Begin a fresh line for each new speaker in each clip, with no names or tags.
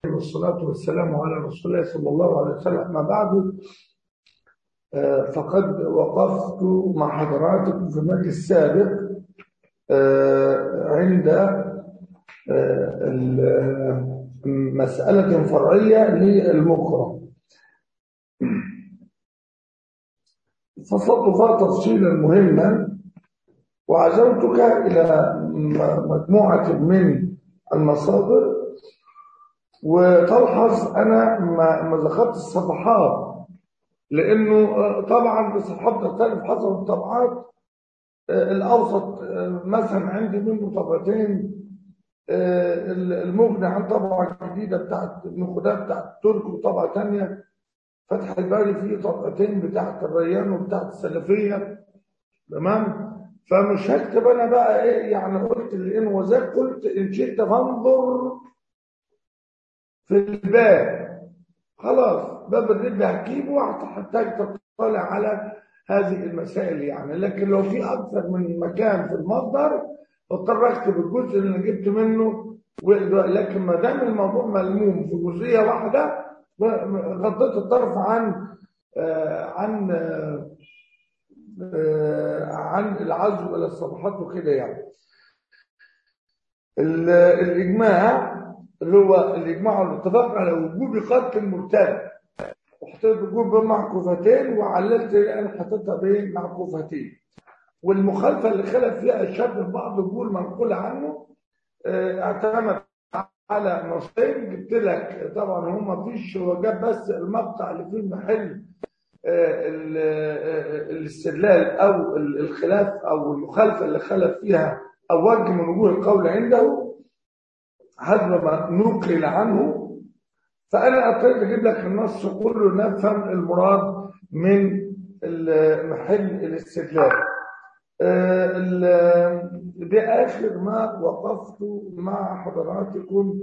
والصلاة والسلام على رسول الله صلى الله عليه وسلم ما بعد آه، فقد وقفت مع حضراتكم في المجلس السابق آه، عند آه، مسألة فرعية للمكره فصلت فيها تفصيلا مهما وعزوتك إلى مجموعة من المصادر وتلحظ انا ما ما ذكرت الصفحات لانه طبعا الصفحات تختلف حسب الطبعات الاوسط مثلا عندي منه طبعتين المغني عن طبعه جديده بتاعت النخودات بتاعت الترك وطبعه ثانيه فتح الباري فيه طبعتين بتاعت الريان وبتاعت السلفيه تمام فمش هكتب انا بقى ايه يعني قلت لان وذاك قلت ان شئت فانظر في الباب خلاص باب الرب هتجيبه وهتحتاج تطلع على هذه المسائل يعني لكن لو في اكثر من مكان في المصدر اضطر اكتب الجزء اللي انا جبت منه لكن ما دام الموضوع ملموم في جزئيه واحده غضيت الطرف عن آه عن آه آه عن العزو الى الصفحات وكده يعني الاجماع اللي هو الاجماع والاتفاق على وجوب قتل المرتد وحطيت وجوب معكوفتين وعللت انا حطيتها بين معكوفتين والمخالفه اللي خلف فيها الشاب في بعض الجول منقول عنه اعتمد على نصين جبت لك طبعا هو ما فيش هو جاب بس المقطع اللي فيه محل الاستدلال او الخلاف او المخالفه اللي خلف فيها او وجه من وجوه القول عنده حسب ما نقل عنه فأنا اضطريت أجيب لك النص كله نفهم المراد من محل الاستدلال ده آخر ما وقفت مع حضراتكم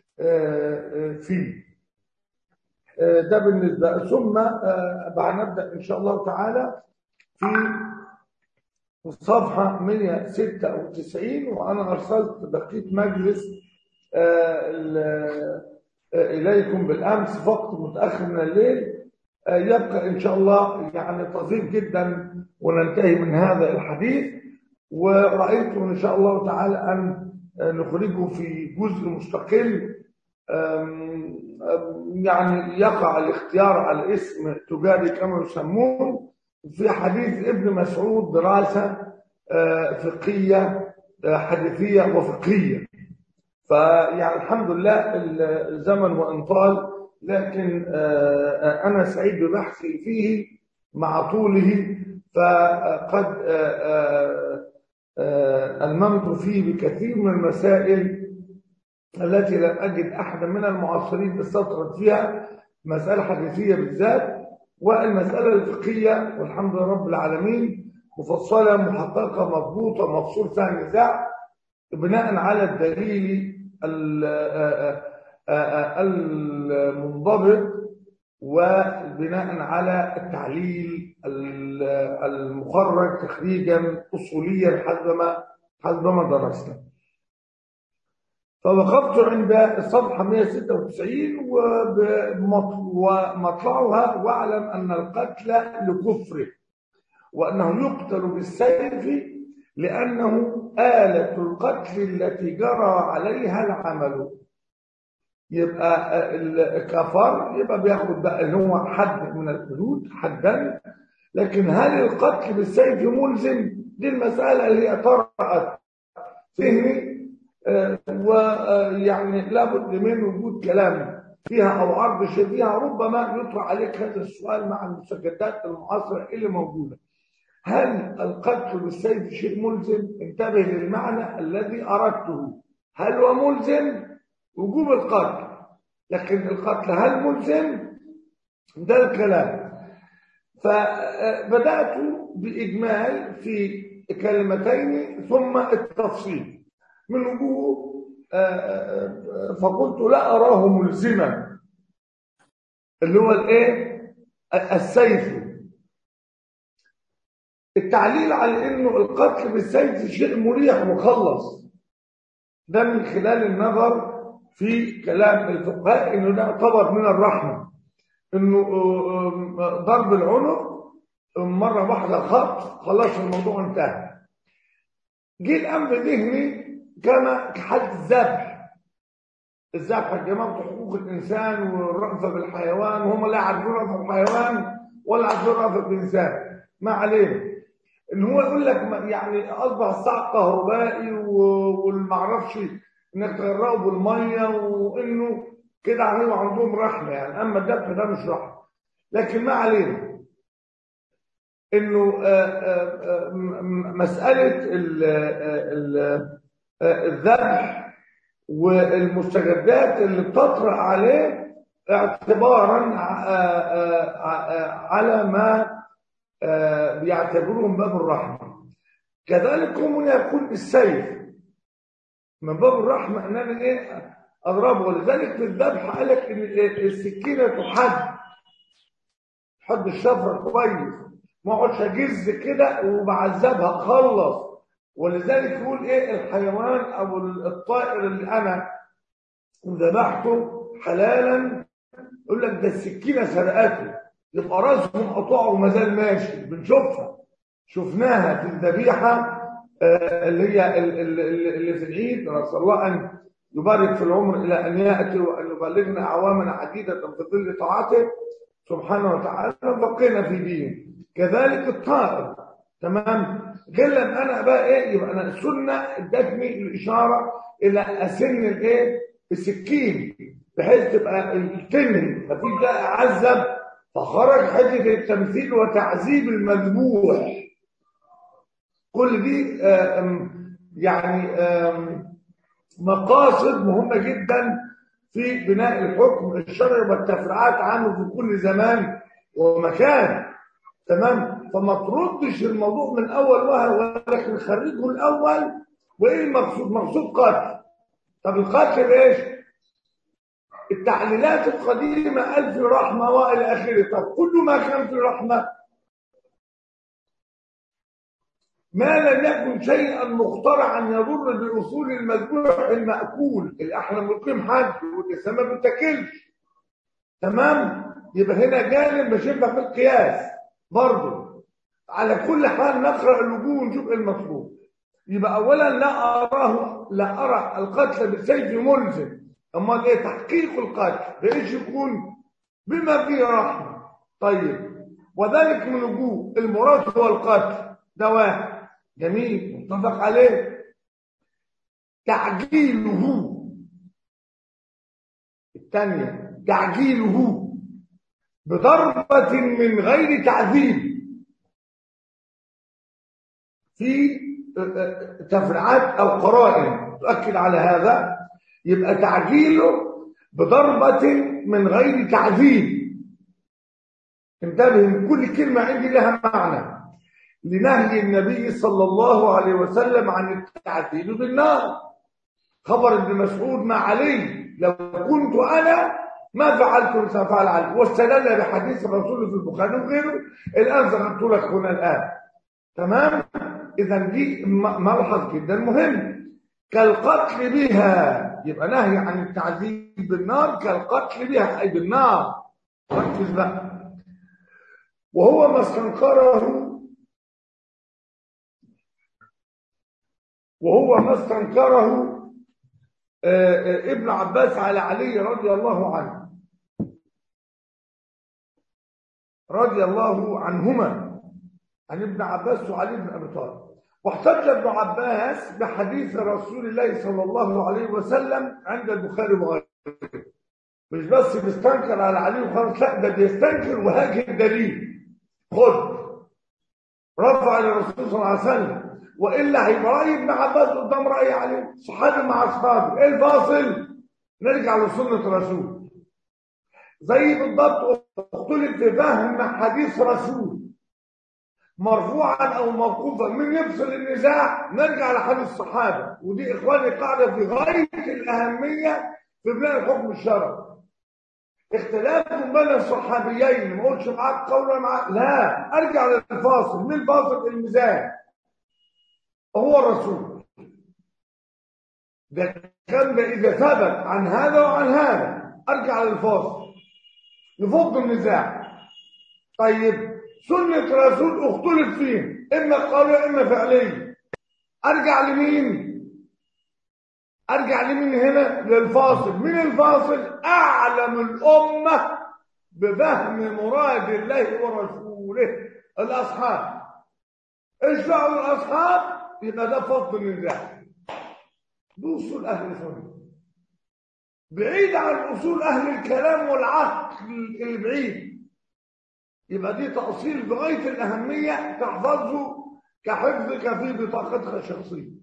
فيه ده بالنسبة ثم بعد نبدأ إن شاء الله تعالى في صفحة 196 وأنا أرسلت بقية مجلس إليكم بالأمس فقط متأخر من الليل يبقى إن شاء الله يعني طفيف جدا وننتهي من هذا الحديث ورأيت إن شاء الله تعالى أن نخرجه في جزء مستقل يعني يقع الاختيار على اسم تجاري كما يسمون في حديث ابن مسعود دراسة فقهية حديثية وفقهية فيعني الحمد لله الزمن وان طال لكن انا سعيد ببحثي فيه مع طوله فقد الممت فيه بكثير من المسائل التي لم اجد احدا من المعاصرين استطرد فيها مساله حديثيه بالذات والمساله الفقهيه والحمد لله رب العالمين مفصله محققه مضبوطه مفصول فيها نزاع بناء على الدليل المنضبط وبناء على التعليل المخرج تخريجا اصوليا حسب ما حسب ما درسنا فوقفت عند الصفحه 196 ومطلعها واعلم ان القتل لكفره وانه يقتل بالسيف لأنه آلة القتل التي جرى عليها العمل يبقى الكفار يبقى بياخد بقى اللي هو حد من الحدود حدا لكن هل القتل بالسيف ملزم دي المسألة اللي هي طرأت فهمي ويعني لابد من وجود كلام فيها أو عرض شيء فيها ربما يطرح عليك هذا السؤال مع المسجدات المعاصرة اللي موجودة هل القتل بالسيف شيء ملزم انتبه للمعنى الذي أردته هل هو ملزم وجوب القتل لكن القتل هل ملزم ده الكلام فبدأت بإجمال في كلمتين ثم التفصيل من وجوه فقلت لا أراه ملزما اللي هو الايه السيف التعليل على انه القتل بالسيف شيء مريح مخلص ده من خلال النظر في كلام الفقهاء انه ده يعتبر من الرحمه انه ضرب العنق مره واحده خط خلاص الموضوع انتهى جه الامر ذهني كما كحد الذبح الذبح جماعه حقوق الانسان والرأفه بالحيوان وهم لا يعرفون رأفه بالحيوان ولا يعرفون رأفه بالانسان ما علينا ان هو يقول لك يعني اصبح الساعه كهربائي والمعرفش انك تغرقه بالميه وانه كده عليهم عندهم رحمه يعني اما الذبح ده مش رحمه لكن ما علينا انه مساله الذبح والمستجدات اللي بتطرأ عليه اعتبارا على ما بيعتبروه من باب الرحمه كذلك هم يكون السيف من باب الرحمه ان انا ايه اضربه ولذلك في الذبح قال لك ان السكينه تحد حد الشفره كويس ما اقعدش اجز كده وبعذبها خلص ولذلك يقول ايه الحيوان او الطائر اللي انا ذبحته حلالا يقول لك ده السكينه سرقته يبقى راسه مقطوع وما زال ماشي بنشوفها شفناها في الذبيحه اللي هي اللي في العيد نسال الله ان يبارك في العمر الى ان ياتي وان يبلغنا اعواما عديده في ظل طاعته سبحانه وتعالى بقينا في دين كذلك الطائر تمام غير لما انا بقى ايه يبقى انا السنه ادتني الاشاره الى اسن الايه السكين بحيث تبقى التنهي مفيش بقى عذب فخرج حته التمثيل وتعذيب المذبوح كل دي آم يعني آم مقاصد مهمه جدا في بناء الحكم الشرعي والتفريعات عنه في كل زمان ومكان تمام فما تردش الموضوع من اول وهله ولكن خرجه الاول وايه المقصود مقصود قتل طب القتل بايش التعليلات القديمه قال في رحمه والى اخره طب كل ما كان في رحمه ما لم يكن شيئا مخترعا يضر باصول المذبوح الماكول اللي احنا بنقيم حد والاسلام ما بتاكلش تمام يبقى هنا جانب مش ينفع في القياس برضه على كل حال نقرا اللجوء ونشوف ايه المطلوب يبقى اولا لا اراه لا ارى القتل بالسيف ملزم امال ايه تحقيق القتل بايش يكون بما فيه رحمه طيب وذلك من وجوه المراد هو القتل ده واحد جميل متفق عليه تعجيله الثانيه تعجيله بضربة من غير تعذيب في تفريعات أو قرائن تؤكد على هذا يبقى تعجيله بضربة من غير تعذيب انتبه كل كلمة عندي لها معنى لنهي النبي صلى الله عليه وسلم عن التعذيب بالنار خبر ابن مسعود ما علي لو كنت أنا ما فعلت سأفعل عليه واستدل بحديث الرسول في البخاري وغيره الآن ذكرت لك هنا الآن تمام إذا دي ملحظ جدا مهم كالقتل بها يبقى نهي عن التعذيب بالنار كالقتل بها أي بالنار ركز بقى وهو ما استنكره وهو ما استنكره ابن عباس على علي رضي الله عنه رضي الله عنهما عن ابن عباس وعلي بن ابي طالب واحتج ابن عباس بحديث رسول الله صلى الله عليه وسلم عند البخاري وغيره مش بس بيستنكر على علي وخلاص لا ده بيستنكر وهاجه الدليل خد رفع للرسول صلى الله عليه وسلم والا هيبقى راي ابن عباس قدام راي علي صحابي مع اصحابي ايه الفاصل نرجع لسنه الرسول زي بالضبط اختلف في فهم حديث رسول مرفوعا او موقوفا من يفصل النزاع نرجع لحديث الصحابه ودي اخواني قاعده في غايه الاهميه في بناء الحكم الشرعي اختلاف بين الصحابيين ما اقولش معاك قولا معاك لا ارجع للفاصل من الفاصل الميزان هو الرسول ده كان ده إذا ثبت عن هذا وعن هذا أرجع للفاصل نفض النزاع طيب سنة رسول اختلف فيه إما قولية إما فعلية أرجع لمين؟ أرجع لمين هنا؟ للفاصل من الفاصل أعلم الأمة بفهم مراد الله ورسوله الأصحاب إيش فعل الأصحاب؟ يبقى ده فضل النزاع بأصول أهل السنة بعيد عن أصول أهل الكلام والعقل البعيد يبقى دي تأصيل بغاية الأهمية تحفظه كحفظك في بطاقتك الشخصية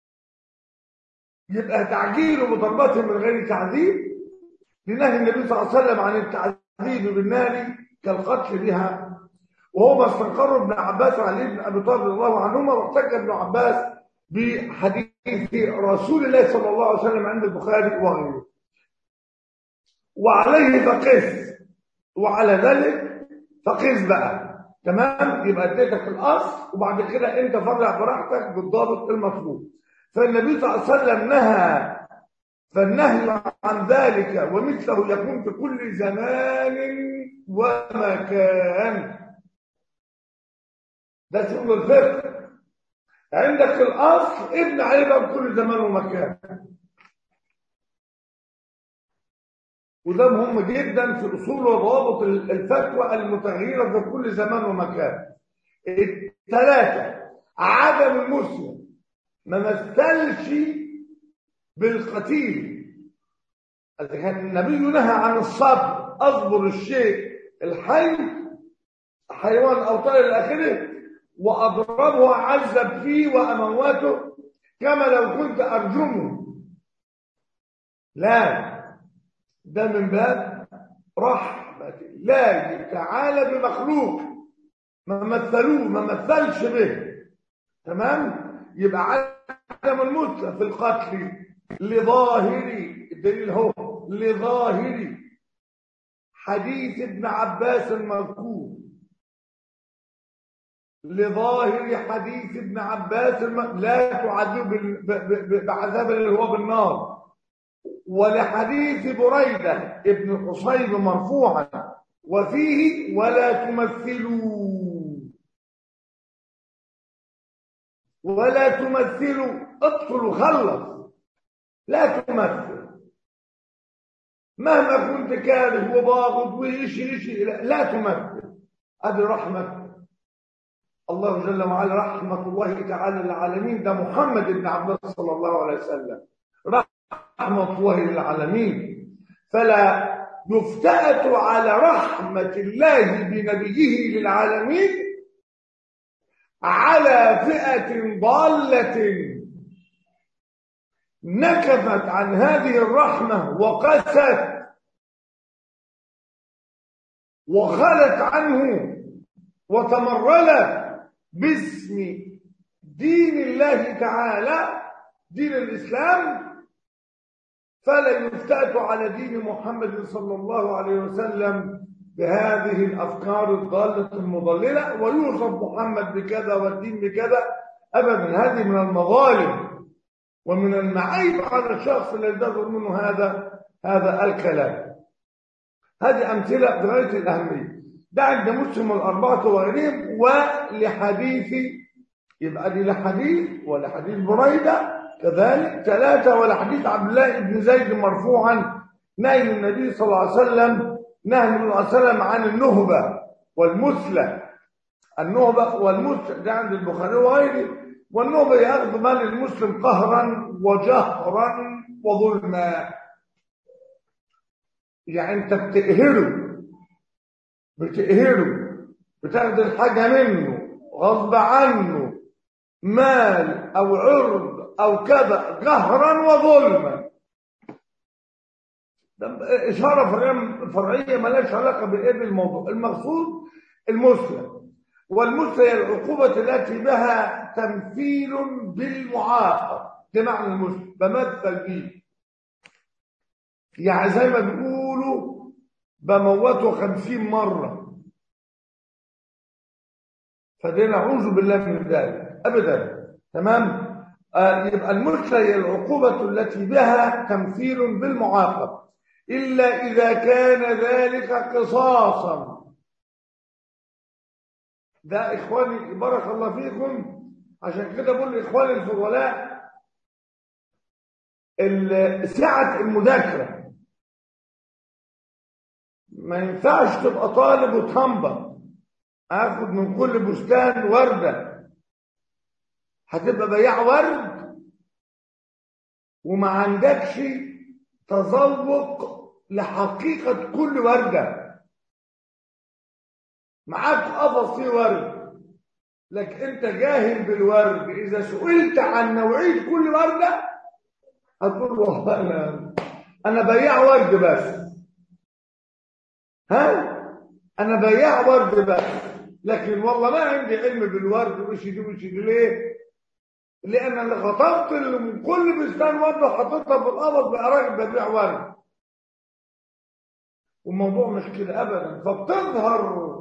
يبقى تعجيل بضربات من غير تعذيب لنهي النبي صلى الله عليه وسلم عن التعذيب بالنار كالقتل بها وهو ما استنكره ابن عباس وعلي بن ابي طالب رضي الله عنهما واحتج ابن عباس بحديث رسول الله صلى الله عليه وسلم عند البخاري وغيره وعليه فقس وعلى ذلك فقس بقى تمام يبقى اديتك الاصل وبعد كده انت فرع براحتك بالضابط المطلوب فالنبي صلى الله عليه وسلم نهى فالنهي عن ذلك ومثله يكون في كل زمان ومكان ده شغل الفقه عندك الاصل ابن عليه بقى في كل زمان ومكان وده مهم جدا في اصول وضوابط الفتوى المتغيره في كل زمان ومكان الثلاثه عدم المسلم ما مثلش بالقتيل كان النبي نهى عن الصبر اصبر الشيء الحي حيوان او طائر الى اخره واضربه واعذب فيه وامواته كما لو كنت ارجمه لا ده من باب رحمة الله تعالى بمخلوق ما مثلوه ما مثلش به تمام يبقى عدم المثل في القتل لظاهري الدليل هو لظاهري حديث ابن عباس المذكور لظاهر حديث ابن عباس الم... لا تعذب بال... بعذاب اللي هو بالنار ولحديث بريدة ابن حصيب مرفوعا وفيه ولا تمثلوا ولا تمثلوا اقتلوا خلص لا تمثل مهما كنت كاره وباغض وإشي إشي لا, لا تمثل هذه رحمة الله جل وعلا رحمة الله تعالى للعالمين ده محمد بن عبد الله صلى الله عليه وسلم رحمة الله للعالمين فلا يفتأت على رحمة الله بنبيه للعالمين على فئة ضالة نكفت عن هذه الرحمة وقست وخلت عنه وتمرلت باسم دين الله تعالى دين الإسلام فلا يفتأت على دين محمد صلى الله عليه وسلم بهذه الأفكار الضالة المضللة ويوصف محمد بكذا والدين بكذا أبدا هذه من المظالم ومن المعيب على الشخص الذي يصدر منه هذا هذا الكلام هذه أمثلة بغاية الأهمية ده عند مسلم الأربعة وغيرهم ولحديث يبقى دي لحديث ولحديث بريدة كذلك ثلاثة ولحديث عبد الله بن زيد مرفوعا نهي النبي صلى الله عليه وسلم نهي النبي صلى الله عليه وسلم عن النهبة والمثلة النهبة والمثلة ده عند البخاري وغيره والنهبة يأخذ مال المسلم قهرا وجهرا وظلما يعني انت بتقهره بتقهره بتاخد الحاجة منه غصب عنه مال او عرض او كذا قهرا وظلما إشارة فرعية مالهاش علاقة بالإيه بالموضوع المقصود المسلم والمسلم هي العقوبة التي بها تمثيل بالمعاقب ده معنى المسلم بمثل بيه يعني زي ما بيقولوا بموته خمسين مرة فدي نعوذ بالله من ذلك أبدا تمام آه يبقى المشكلة هي العقوبة التي بها تمثيل بالمعاقب إلا إذا كان ذلك قصاصا ده إخواني بارك الله فيكم عشان كده بقول لإخواني الفضلاء سعة المذاكرة ما ينفعش تبقى طالب وتهنبط اخد من كل بستان وردة هتبقى بياع ورد وما عندكش تذوق لحقيقة كل وردة معاك قفص فيه ورد لكن انت جاهل بالورد اذا سئلت عن نوعية كل وردة هتقول والله انا انا بياع ورد بس ها انا بياع ورد بس لكن والله ما عندي علم بالورد وش دي وش دي ليه لان اللي خطبت اللي من كل بستان ورد وحطيتها في القبض بقى راجل ببيع ورد والموضوع مش كده ابدا فبتظهر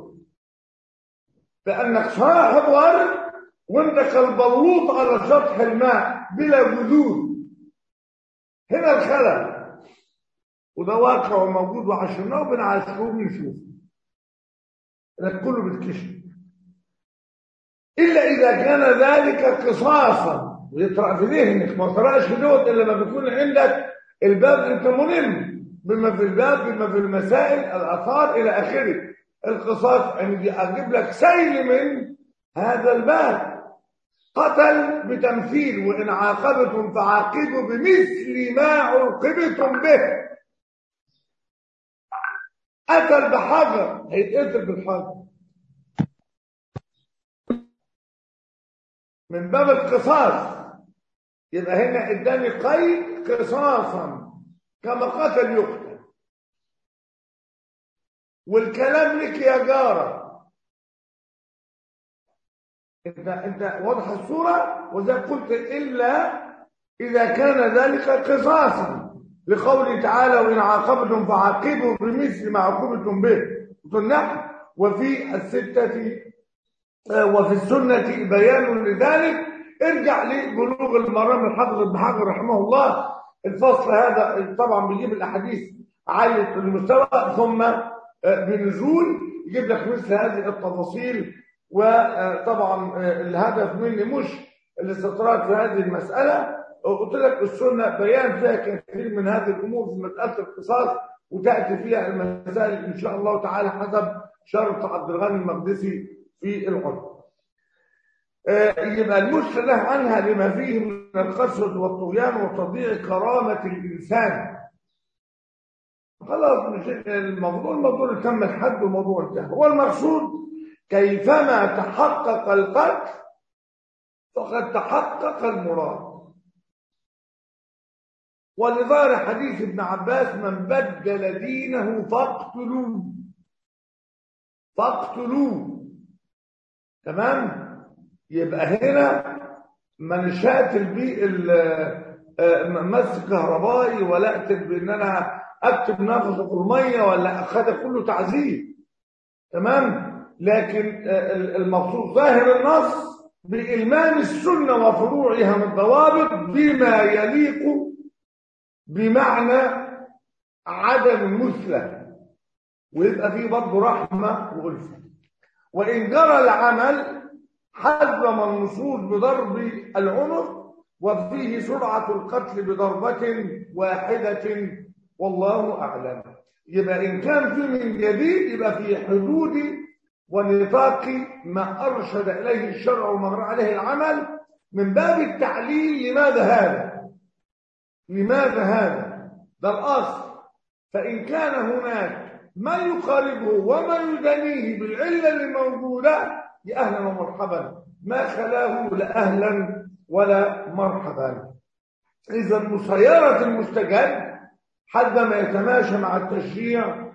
بانك صاحب ورد وانت كالبلوط على سطح الماء بلا جذور هنا الخلل وده واقع وموجود وعشرناه وبنعاشروه ونشوف ده كله بيتكشف الا اذا كان ذلك قصاصا ويطرأ في ذهنك ما طرأش في دوت الا لما بيكون عندك الباب انت ملم بما في الباب بما في المسائل الاثار الى اخره القصاص يعني اجيب لك سيل من هذا الباب قتل بتمثيل وان عاقبتم فعاقبوا بمثل ما عوقبتم به قتل بحجر هيتقتل بالحجر من باب القصاص يبقى هنا اداني قيد قصاصا كما قتل يقتل والكلام لك يا جاره انت انت واضح الصوره وزي قلت الا اذا كان ذلك قصاصا لقوله تعالى وإن عاقبتم فعاقبوا بمثل ما عاقبتم به النحو وفي الستة وفي السنة بيان لذلك ارجع لبلوغ المرام الحافظ ابن حجر رحمه الله الفصل هذا طبعا بيجيب الاحاديث عالية المستوى ثم بنزول يجيب لك مثل هذه التفاصيل وطبعا الهدف مني مش الاستطراد في هذه المسألة قلت لك السنه بيان فيها كثير من هذه الامور في مساله القصاص وتاتي فيها المسائل ان شاء الله تعالى حسب شرط عبد الغني المقدسي في العرف. يبقى المشكله عنها لما فيه من القسوه والطغيان وتضييع كرامه الانسان. خلاص مش الموضوع الموضوع تم الحد والموضوع انتهى هو المقصود كيفما تحقق القتل فقد تحقق المراد ولظاهر حديث ابن عباس من بدل دينه فاقتلوه فاقتلوه تمام يبقى هنا من شاتل بيه مس كهربائي ولا اكتب بان انا اكتب نفسه في الميه ولا اخذ كله تعذيب تمام لكن المقصود ظاهر النص بإلمام السنة وفروعها من الضوابط بما يليق بمعنى عدم المثلى ويبقى فيه برضه رحمة وألفة وإن جرى العمل حزم النصوص بضرب العنق وفيه سرعة القتل بضربة واحدة والله أعلم يبقى إن كان في من جديد يبقى في حدود ونطاق ما أرشد إليه الشرع ومر عليه العمل من باب التعليل لماذا هذا لماذا هذا ده الأصل فإن كان هناك ما يقاربه وما يدنيه بالعلة الموجودة يا أهلا ومرحبا ما خلاه لا أهلا ولا مرحبا إذا مسيرة المستجد حد ما يتماشى مع التشريع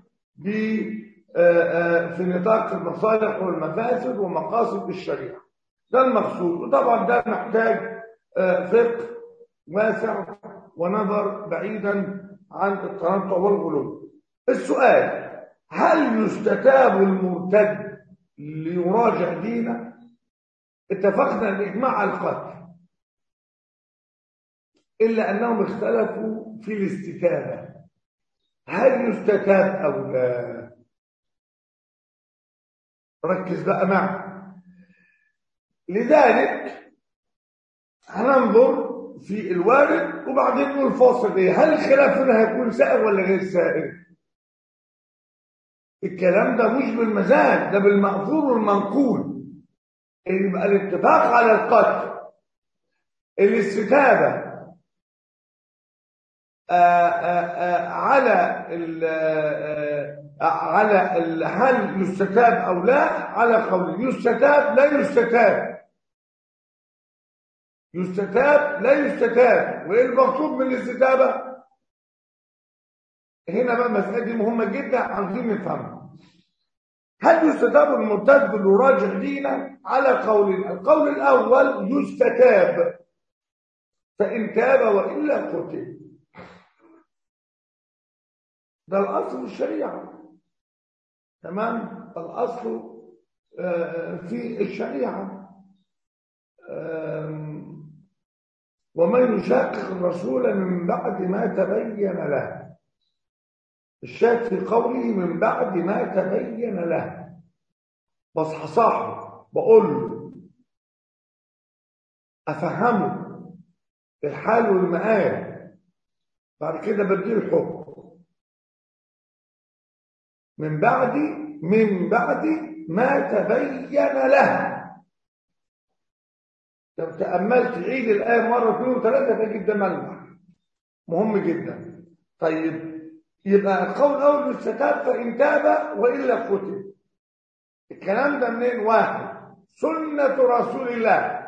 في نطاق المصالح والمفاسد ومقاصد الشريعة ده المقصود وطبعا ده محتاج فقه واسع ونظر بعيدا عن التنطع والغلو السؤال هل يستتاب المرتد ليراجع دينه اتفقنا الاجماع على القتل إلا أنهم اختلفوا في الاستتابة هل يستتاب أو لا ركز بقى معي لذلك هننظر في الوارد وبعدين نقول فاصل ايه هل الخلاف هنا هيكون سائغ ولا غير سائغ الكلام ده مش بالمزاج ده بالمأثور والمنقول يبقى الاتفاق على القتل الاستتابة آآ آآ على ال على ال هل يستتاب او لا على قول يستتاب لا يستتاب يستتاب لا يستتاب وايه المقصود من الاستتابه هنا بقى المساله دي مهمه جدا عايزين نفهمها هل يستتاب المرتد بالراجع دينا على قولين القول الاول يستتاب فان تاب والا قتل ده الاصل الشريعه تمام الاصل في الشريعه ومن يشاقق الرسول من بعد ما تبين له الشاك في قوله من بعد ما تبين له بصحى صاحبه بقول له افهمه الحال والمآل بعد كده بديه الحكم من بعد من بعد ما تبين له لو تأملت عيد الآية مرة اثنين وثلاثة تجد ده ملمح مهم جدا طيب يبقى القول الأول يستتاب فإن تاب وإلا قتل الكلام ده منين واحد سنة رسول الله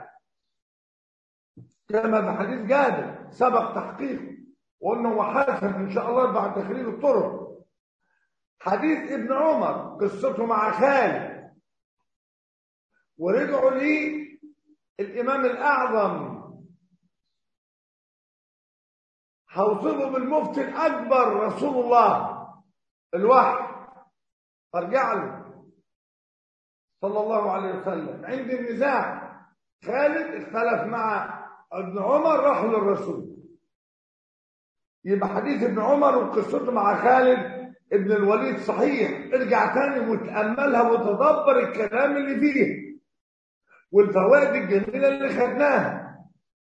كما في حديث جابر سبق تحقيقه وانه هو حسن ان شاء الله بعد تخريج الطرق حديث ابن عمر قصته مع خالد ورجعوا لي الامام الاعظم هوصفه بالمفتي الاكبر رسول الله الوحي ارجع له صلى الله عليه وسلم عند النزاع خالد اختلف مع ابن عمر راحوا للرسول يبقى حديث ابن عمر وقصته مع خالد ابن الوليد صحيح ارجع تاني وتأملها وتدبر الكلام اللي فيه والفوائد الجميلة اللي خدناها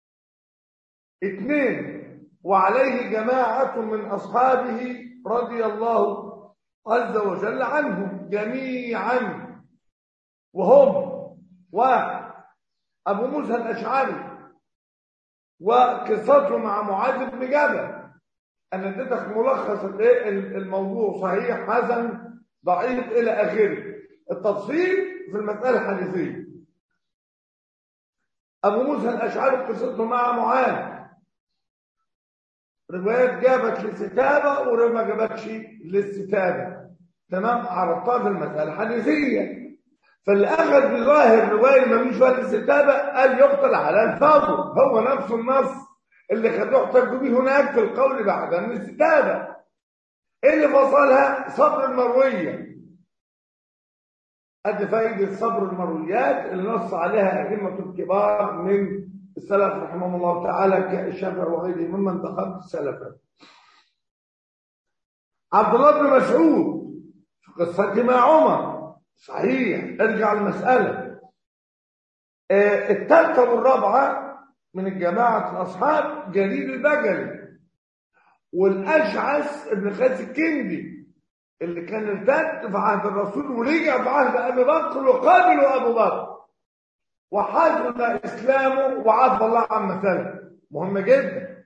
اثنين وعليه جماعة من أصحابه رضي الله عز وجل عنهم جميعا وهم واحد أبو موسى الأشعري وقصته مع معاذ بن جبل أنا اديتك ملخص الموضوع صحيح حسن ضعيف إلى آخره التفصيل في المسألة الحديثية أبو موسى الأشعري قصته مع معاذ روايات جابت للستابة ورواية ما جابتش للستابة تمام عرفتها في المسألة الحديثية فاللي أخذ بظاهر رواية ما فيش وقت الستابة قال يقتل على الفاظه هو نفس النص اللي خدوه احتجوا به هناك في القول بعد من الاستتابة ايه اللي فصلها صبر المروية قد فايدة صبر المرويات اللي نص عليها أئمة الكبار من السلف رحمه الله تعالى كالشافعي وغيره ممن دخلت السلف عبد الله بن مسعود في قصته مع عمر صحيح ارجع المسألة اه الثالثة والرابعة من الجماعة الأصحاب جليل البجلي والأشعث ابن قيس الكندي اللي كان ارتد في عهد الرسول ورجع في عهد أبي بكر وقابلوا أبو بكر وحزن إسلامه وعاف الله عن مثله مهم جدا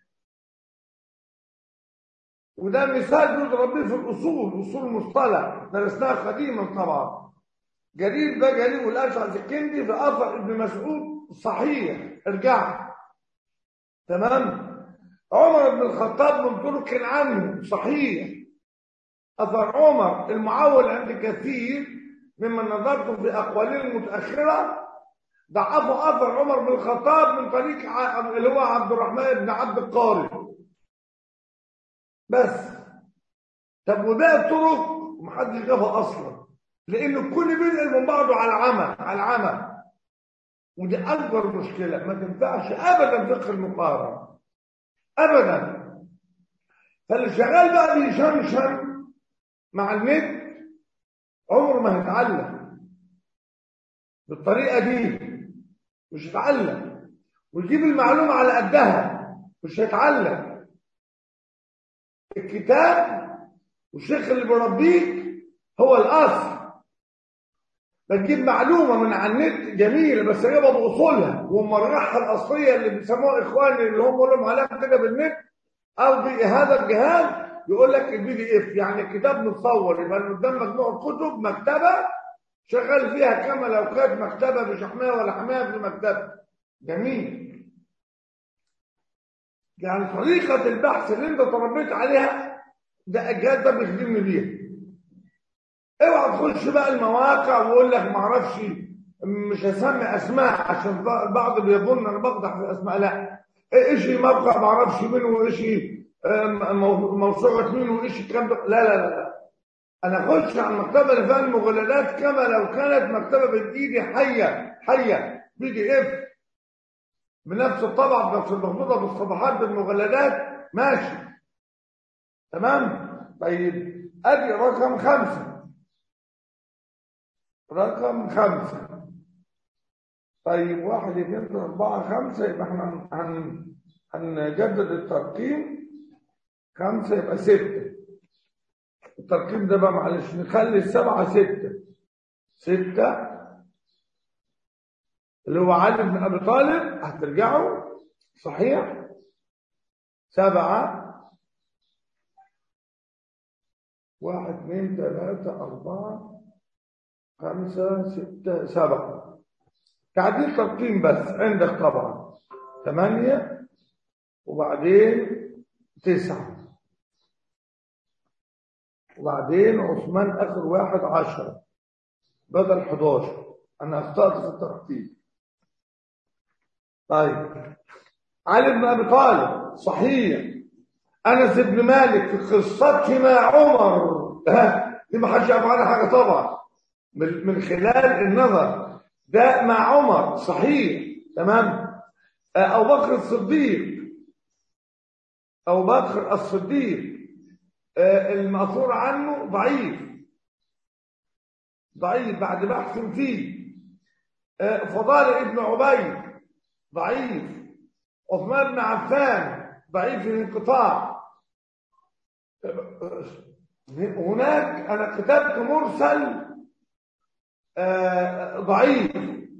وده مثال يضرب به في الأصول أصول المصطلح درسناها قديما طبعا جليل بجلي والأشعث الكندي في أثر ابن مسعود صحيح ارجع تمام عمر بن الخطاب من طرق عنه صحيح أثر عمر المعول عند كثير ممن نظرت في أقواله المتأخرة ضعفوا أثر عمر بن الخطاب من طريق اللي هو عبد الرحمن بن عبد القاري بس طب وده الطرق محدش جابها أصلا لأن الكل بينقل من بعضه على عمى على عمى ودي أكبر مشكلة ما تنفعش أبدا فقه المقارنة ابدا فاللي شغال بقى بيشنشن مع النت عمره ما هيتعلم بالطريقه دي مش هيتعلم ويجيب المعلومه على قدها مش هيتعلم الكتاب والشيخ اللي بيربيك هو الاصل بتجيب معلومه من على النت جميله بس جايبها باصولها ومرجعها الاصليه اللي بيسموها اخواني اللي هم لهم علامه كده بالنت او بهذا الجهاز يقول لك البي دي اف يعني الكتاب متصور يبقى قدام مجموعه كتب مكتبه شغال فيها كما لو كانت مكتبه مش حمايه ولا حمايه في مكتبه جميل يعني طريقه البحث اللي انت تربيت عليها ده الجهاز ده بيخدمني بيها اوعى تخش بقى المواقع ويقول لك ما اعرفش مش هسمي اسماء عشان البعض بيظن انا بقدح في الاسماء لا ايش موقع ما اعرفش مين وايش موسوعه مين وايش الكلام ده لا لا لا انا اخش على المكتبه اللي فيها المجلدات كما لو كانت مكتبه بايدي حيه حيه بي دي اف بنفس الطبعه بنفس المخطوطه بالصفحات بالمجلدات ماشي تمام طيب ادي رقم خمسه رقم خمسة طيب واحد اثنين ثلاثة أربعة خمسة يبقى احنا هن هنجدد الترقيم خمسة يبقى ستة الترقيم ده بقى معلش نخلي السبعة ستة ستة اللي هو علي بن أبي طالب هترجعوا صحيح سبعة واحد اثنين ثلاثة أربعة خمسة ستة سبعة تعديل ترقيم بس عندك طبعا ثمانية وبعدين تسعة وبعدين عثمان آخر واحد عشرة بدل 11 أنا أخطأت في الترتيب طيب علي بن أبي طالب صحيح أنس بن مالك في قصته مع عمر ها دي ما حدش يعرف عنها حاجة طبعا من خلال النظر ده مع عمر صحيح تمام أبو بكر الصديق أبو بكر الصديق المأثور عنه ضعيف ضعيف بعد بحث فيه فضال ابن عبيد ضعيف عثمان بن عفان ضعيف في الانقطاع هناك أنا كتبت مرسل ضعيف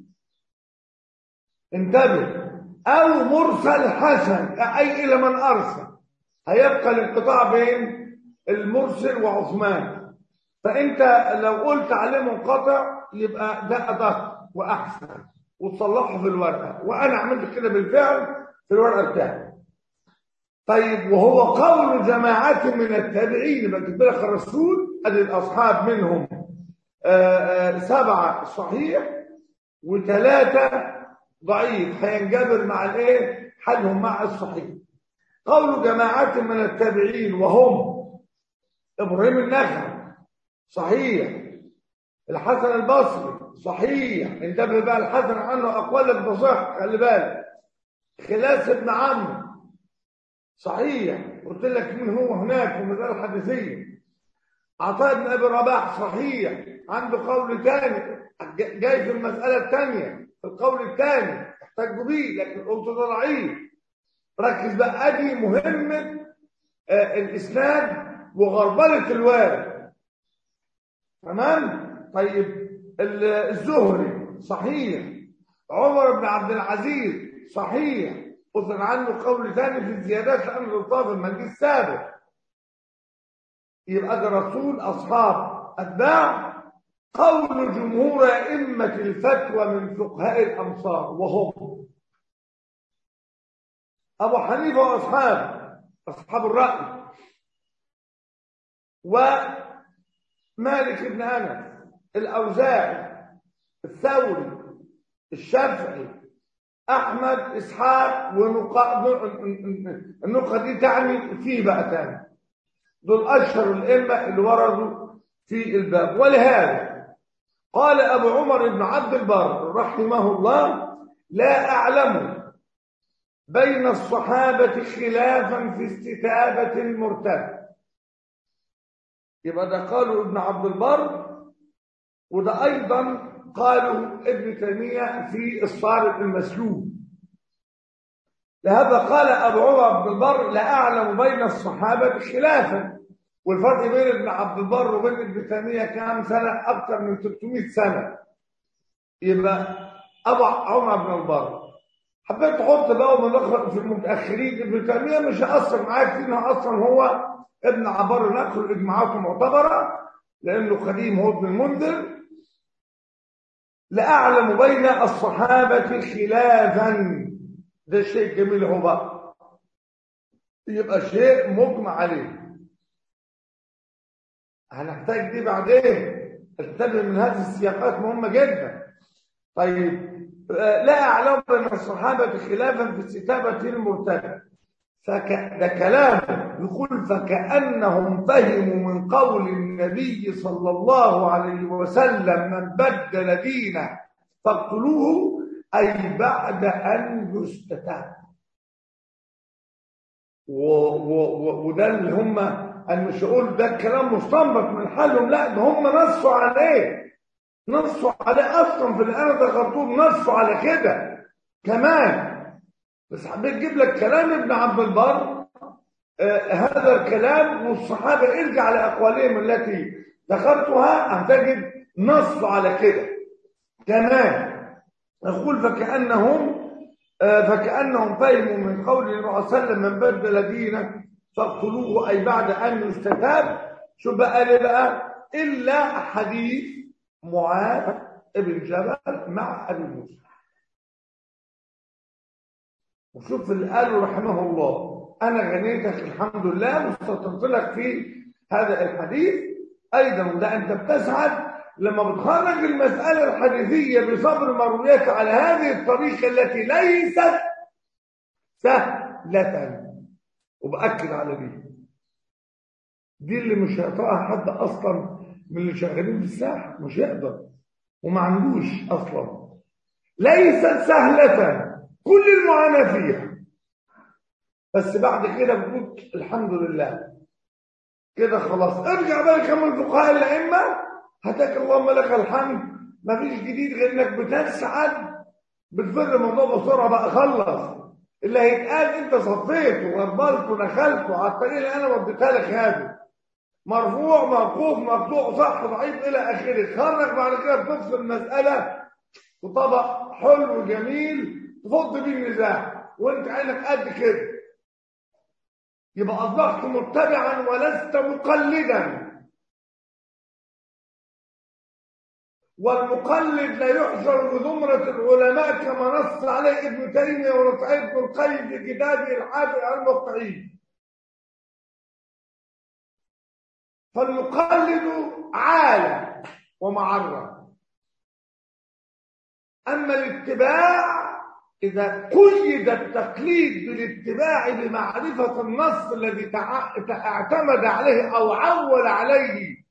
انتبه او مرسل حسن اي الى من ارسل هيبقى الانقطاع بين المرسل وعثمان فانت لو قلت عليه منقطع يبقى ده ادق واحسن وتصلحه في الورقه وانا عملت كده بالفعل في الورقه بتاعتي طيب وهو قول جماعات من التابعين يبقى لك الرسول ادي الاصحاب منهم آآ آآ سبعة صحيح وثلاثة ضعيف هينجبر مع الايه حالهم مع الصحيح قول جماعات من التابعين وهم ابراهيم النخعي صحيح الحسن البصري صحيح انتبه بقى الحسن عنه اقوالك بصح خلي بالك خلاس بن عمرو صحيح قلت لك مين هو هناك في المدارس الحديثيه عطاء بن ابي رباح صحيح عنده قول ثاني جاي في المساله الثانيه في القول الثاني احتجوا بيه لكن قلت ده ضعيف ركز بقى ادي مهمه آه الاسناد وغربله الوارد تمام طيب الزهري صحيح عمر بن عبد العزيز صحيح أذن عنه قول ثاني في الزيادات لأن الطاف المنجي السابق يبقى ده رسول أصحاب أتباع قول جمهور أئمة الفتوى من فقهاء الأمصار وهم أبو حنيفة وأصحاب أصحاب الرأي ومالك بن أنس الأوزاعي الثوري الشافعي احمد اسحاق ونقاء النقطه دي تعني في بقى تاني دول اشهر الائمه اللي وردوا في الباب ولهذا قال ابو عمر بن عبد البر رحمه الله لا اعلم بين الصحابة خلافا في استتابة المرتد يبقى ده قالوا ابن عبد البر وده أيضا قالوا ابن تيمية في الصارف المسلوب لهذا قال أبو عمر بن البر لا أعلم بين الصحابة خلافا والفرق بين ابن عبد البر وبين ابن تيمية كام سنة أكثر من 300 سنة يبقى أبو عمر بن البر حبيت تحط بقى ومدخل في المتأخرين ابن تيمية مش هيأثر معاك فينا أصلا هو ابن عبر نقل إجماعاته معتبرة لأنه قديم هو ابن المنذر لا أعلم بين الصحابة خلافا ده شيء جميل هو بقى يبقى شيء مجمع عليه هنحتاج دي بعدين انتبه من هذه السياقات مهمة جدا طيب لا أعلم بين الصحابة خلافا في استتابة المرتد فك... ده كلام يقول فكأنهم فهموا من قول النبي صلى الله عليه وسلم من بدل دينه فاقتلوه أي بعد أن يستتاب و... و... وده اللي هم أنا مش هقول ده الكلام مستنبط من حالهم لا ده هم نصوا عليه نصوا عليه أصلا في الآن ده خرطوم نصوا على كده كمان بس حبيت اجيب لك كلام ابن عبد البر آه هذا الكلام والصحابه ارجع لاقوالهم التي ذكرتها هتجد نص على كده كمان نقول فكانهم آه فكانهم فهموا من قول النبي صلى الله عليه وسلم من بدل دينه فاقتلوه اي بعد ان يستتاب شو بقى ليه بقى الا حديث معاذ ابن جبل مع ابي موسى وشوف اللي قاله رحمه الله انا غنيتك الحمد لله واستطرت لك في هذا الحديث ايضا وده انت بتسعد لما بتخرج المساله الحديثيه بصبر مرويات على هذه الطريقه التي ليست سهله وباكد على دي دي اللي مش هيقطعها حد اصلا من اللي شغالين في الساحه مش يقدر وما عندوش اصلا ليست سهله كل المعاناة فيها بس بعد كده بتقول الحمد لله كده خلاص ارجع بقى كمان فقهاء الأئمة هتاك اللهم لك الحمد مفيش جديد غير انك بتسعد بتفر الموضوع بسرعة بقى خلص اللي هيتقال انت صفيت وغربلت ودخلت على الطريق اللي انا وديتها لك هذا مرفوع موقوف مقطوع صح ضعيف الى اخره خرج بعد كده بتفصل المسألة وطبق حلو جميل تفض بيه النزاع وانت عينك قد كده يبقى اصبحت متبعا ولست مقلدا والمقلد لا يحشر بزمرة العلماء كما نص عليه ابن تيمية ورفعه ابن القيم في كتابه الحافظ على المقطعين فالمقلد عالم ومعرة أما الاتباع إذا قيد التقليد بالاتباع لمعرفة النص الذي اعتمد عليه أو عول عليه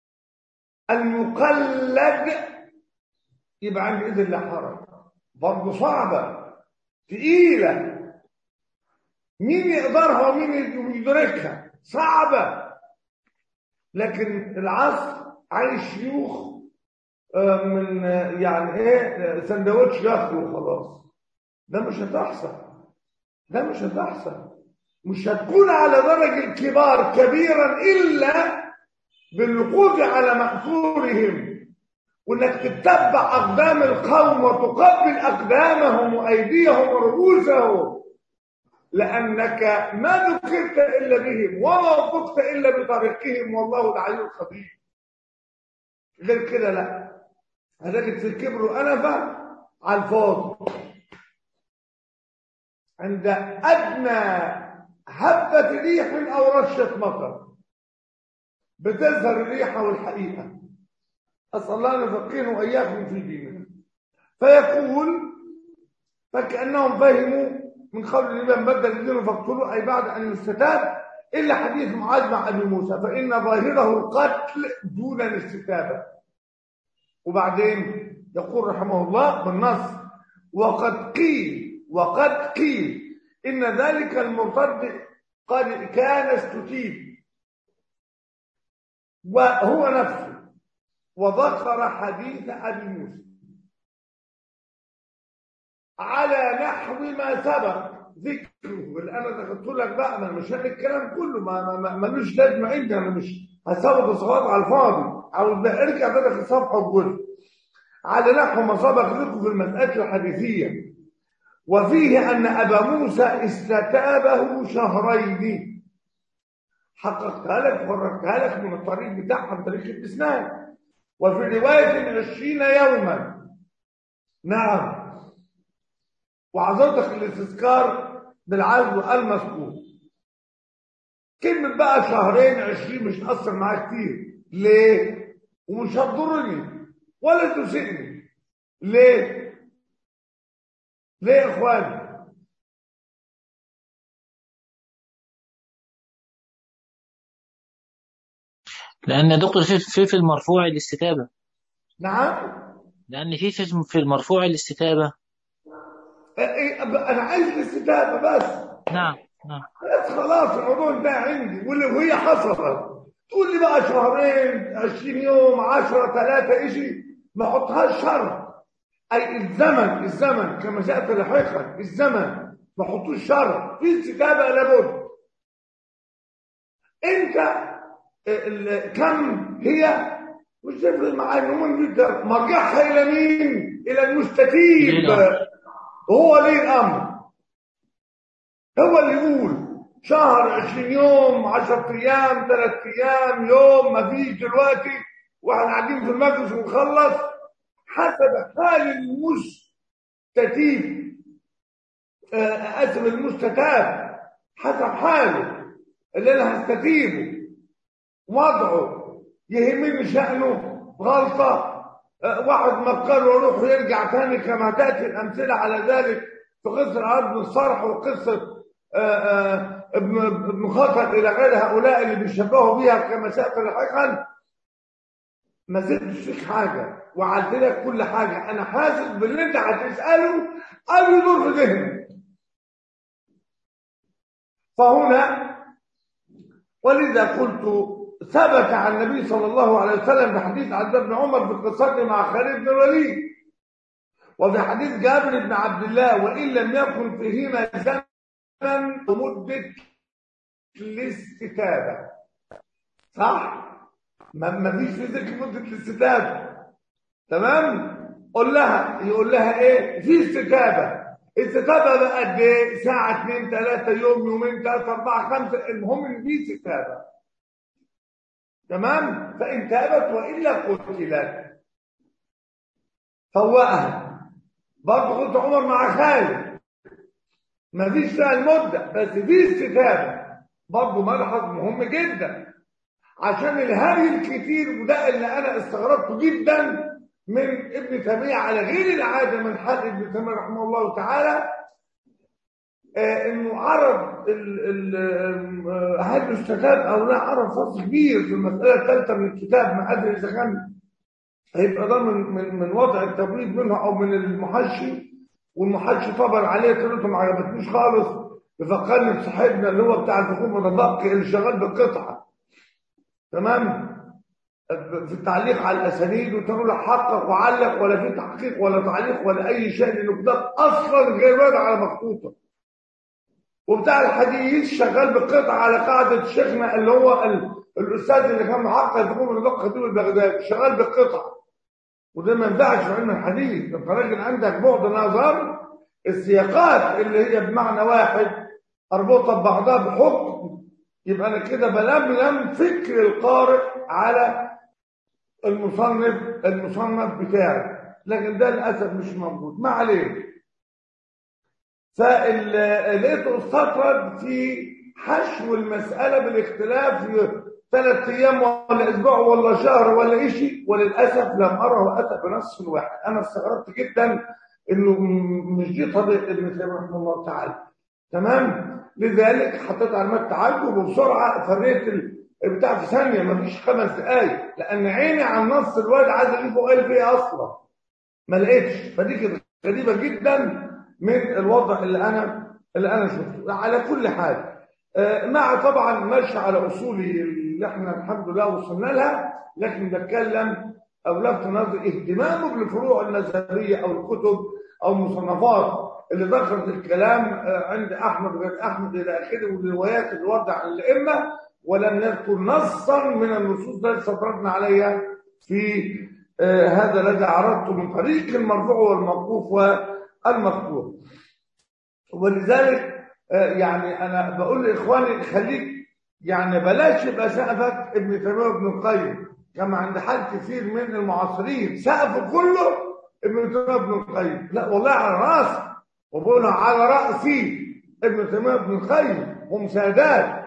المقلد يبقى عند إذن الله حرج برضه صعبة تقيلة مين يقدرها ومين يدركها صعبة لكن العصر عايز شيوخ من يعني ايه سندوتش ياكله خلاص ده مش هتحصل ده مش هتحصل مش هتكون على درجة الكبار كبيرا إلا بالوقوف على مأثورهم وإنك تتبع أقدام القوم وتقبل أقدامهم وأيديهم ورؤوسهم لأنك ما ذكرت إلا بهم وما وقفت إلا بطريقهم والله العلي الخبير غير كده لا هتجد في الكبر وأنفة على الفاضي عند أدنى هبة ريح أو رشة مطر بتظهر الريحة والحقيقة أسأل الله أن يفقهنا وإياكم في ديننا فيقول فكأنهم فهموا من قول الإمام بدل الدين فاقتلوا أي بعد أن يستتاب إلا حديث معاذ مع أبي موسى فإن ظاهره القتل دون الاستتابة وبعدين يقول رحمه الله بالنص وقد قيل وقد قيل إن ذلك المرتد قد كان استتيب وهو نفسه وذكر حديث أبي موسى على نحو ما سبق ذكره اللي انا ذكرت لك بقى ما مش الكلام كله ما ما ملوش لازمه عندي انا مش هسوي صفات على الفاضي او ارجع بدك الصفحه وقول على نحو ما سبق ذكره في المساله الحديثيه وفيه ان ابا موسى استتابه شهرين حققتها لك وفرقتها لك من الطريق بتاعها من طريق الاسناد وفي روايه عشرين يوما نعم وعذرتك الاستذكار بالعزو المذكور كلمة بقى شهرين عشرين مش هتأثر معايا كتير ليه؟ ومش هتضرني ولا تسئني ليه؟ ليه يا اخواني؟
لأن يا دكتور في في في المرفوع الاستتابة
نعم
لأن في في في المرفوع الاستتابة
إيه، انا عايز الاستتابة بس
نعم نعم
بس خلاص الموضوع ده عندي واللي وهي حصلت تقول لي بقى شهرين 20 يوم 10 3 ايشي ما احطهاش شرط اي الزمن الزمن كما جاءت لاحقا الزمن ما احطوش شرط في استتابة لابد انت ال- كم هي مش تفرق معايا المهم جدا مرجعها الى مين الى المستتيب
للأمر.
هو ليه الامر هو اللي يقول شهر 20 يوم 10 ايام 3 ايام يوم ما فيش دلوقتي واحنا قاعدين في المجلس ونخلص حسب حال المستتيب آه، اسف المستتاب حسب حاله اللي انا هستتيبه وضعه يهمني شأنه غلطة آه، واحد مكر وروح يرجع تاني كما تأتي الأمثلة على ذلك في قصة عبد الصرح وقصة آه، آه، ابن ابن خطر إلى غير هؤلاء اللي بيشبهوا بيها كما سأتي لاحقا ما زدتش فيك حاجة وعدت لك كل حاجة أنا حاسس باللي أنت هتسأله أو يدور في ذهنك فهنا ولذا قلت ثبت عن النبي صلى الله عليه وسلم في حديث عبد بن عمر في قصته مع خالد بن الوليد وفي حديث جابر بن عبد الله وإن لم يكن فيهما زمن ومدة الاستتابة صح؟ ما ما فيش في ذكر مدة الاستتابة تمام؟ قول لها يقول لها ايه؟ في استتابة استتابة بقى قد ايه؟ ساعة اثنين ثلاثة يوم يومين ثلاثة أربعة خمسة المهم إن في استتابة تمام فإن تابت وإلا قتلت فوقها برضه قلت عمر مع خالد ما فيش فيها المدة بس في استتابة برضه ملحظ مهم جدا عشان الهري الكتير وده اللي أنا استغربته جدا من ابن تيمية على غير العادة من حال ابن تيمية رحمه الله تعالى آه، انه عرض ال- ال- آه، هل يستتاب او لا عرض فصل كبير في المساله الثالثه من الكتاب ما ادري اذا كان هيبقى ده من من من وضع التبريد منه او من المحشي والمحشي طبعا عليه طريقته ما عجبتنيش خالص يفكرني بصاحبنا اللي هو بتاع الحكومه المتبقي اللي شغال بالقطعه تمام في التعليق على الاسانيد وتقول له حقق وعلق ولا في تحقيق ولا تعليق ولا اي شيء لانه كتاب اصلا غير واضح على مخطوطه وبتاع الحديث شغال بالقطع على قاعدة شيخنا اللي هو ال... الأستاذ اللي كان محقق في حكومة الدقة خطيب البغدادي شغال بالقطع وده ما ينفعش في علم الحديث انت راجل عندك بعد نظر السياقات اللي هي بمعنى واحد اربطها ببعضها بحكم يبقى انا كده بلملم فكر القارئ على المصنف المصنف بتاعي لكن ده للاسف مش موجود ما عليه فلقيته استطرد في حشو المسألة بالاختلاف في ثلاث أيام ولا أسبوع ولا شهر ولا إشي وللأسف لم أره أتى بنص واحد أنا استغربت جدا إنه م- مش دي طريقة ابن تيمية رحمه الله تعالى تمام لذلك حطيت علامات تعجب وبسرعة فريت ال- بتاع في ثانية ما فيش خمس دقايق لأن عيني على النص الواد عايز أجيبه قال فيه أصلا ما لقيتش فدي كده غريبة جدا من الوضع اللي أنا اللي انا شفته على كل حال آه، مع طبعا ماشي على اصولي اللي احنا الحمد لله وصلنا لها لكن بتكلم او لفت نظر اهتمامه بالفروع المذهبيه او الكتب او المصنفات اللي ذكرت الكلام آه، عند احمد غير احمد الى اخره والروايات اللي وضع عن الائمه ولم يذكر نصا من النصوص التي سطرنا عليها في آه، هذا الذي عرضته من طريق المرفوع والموقوف والمقطوع ولذلك آه، يعني انا بقول لاخواني خليك يعني بلاش يبقى سقفك ابن تيميه وابن القيم كما عند حال كثير من المعاصرين سقفه كله ابن تيميه وابن القيم لا والله على راسي وبقولها على راسي ابن تيميه وابن القيم هم سادات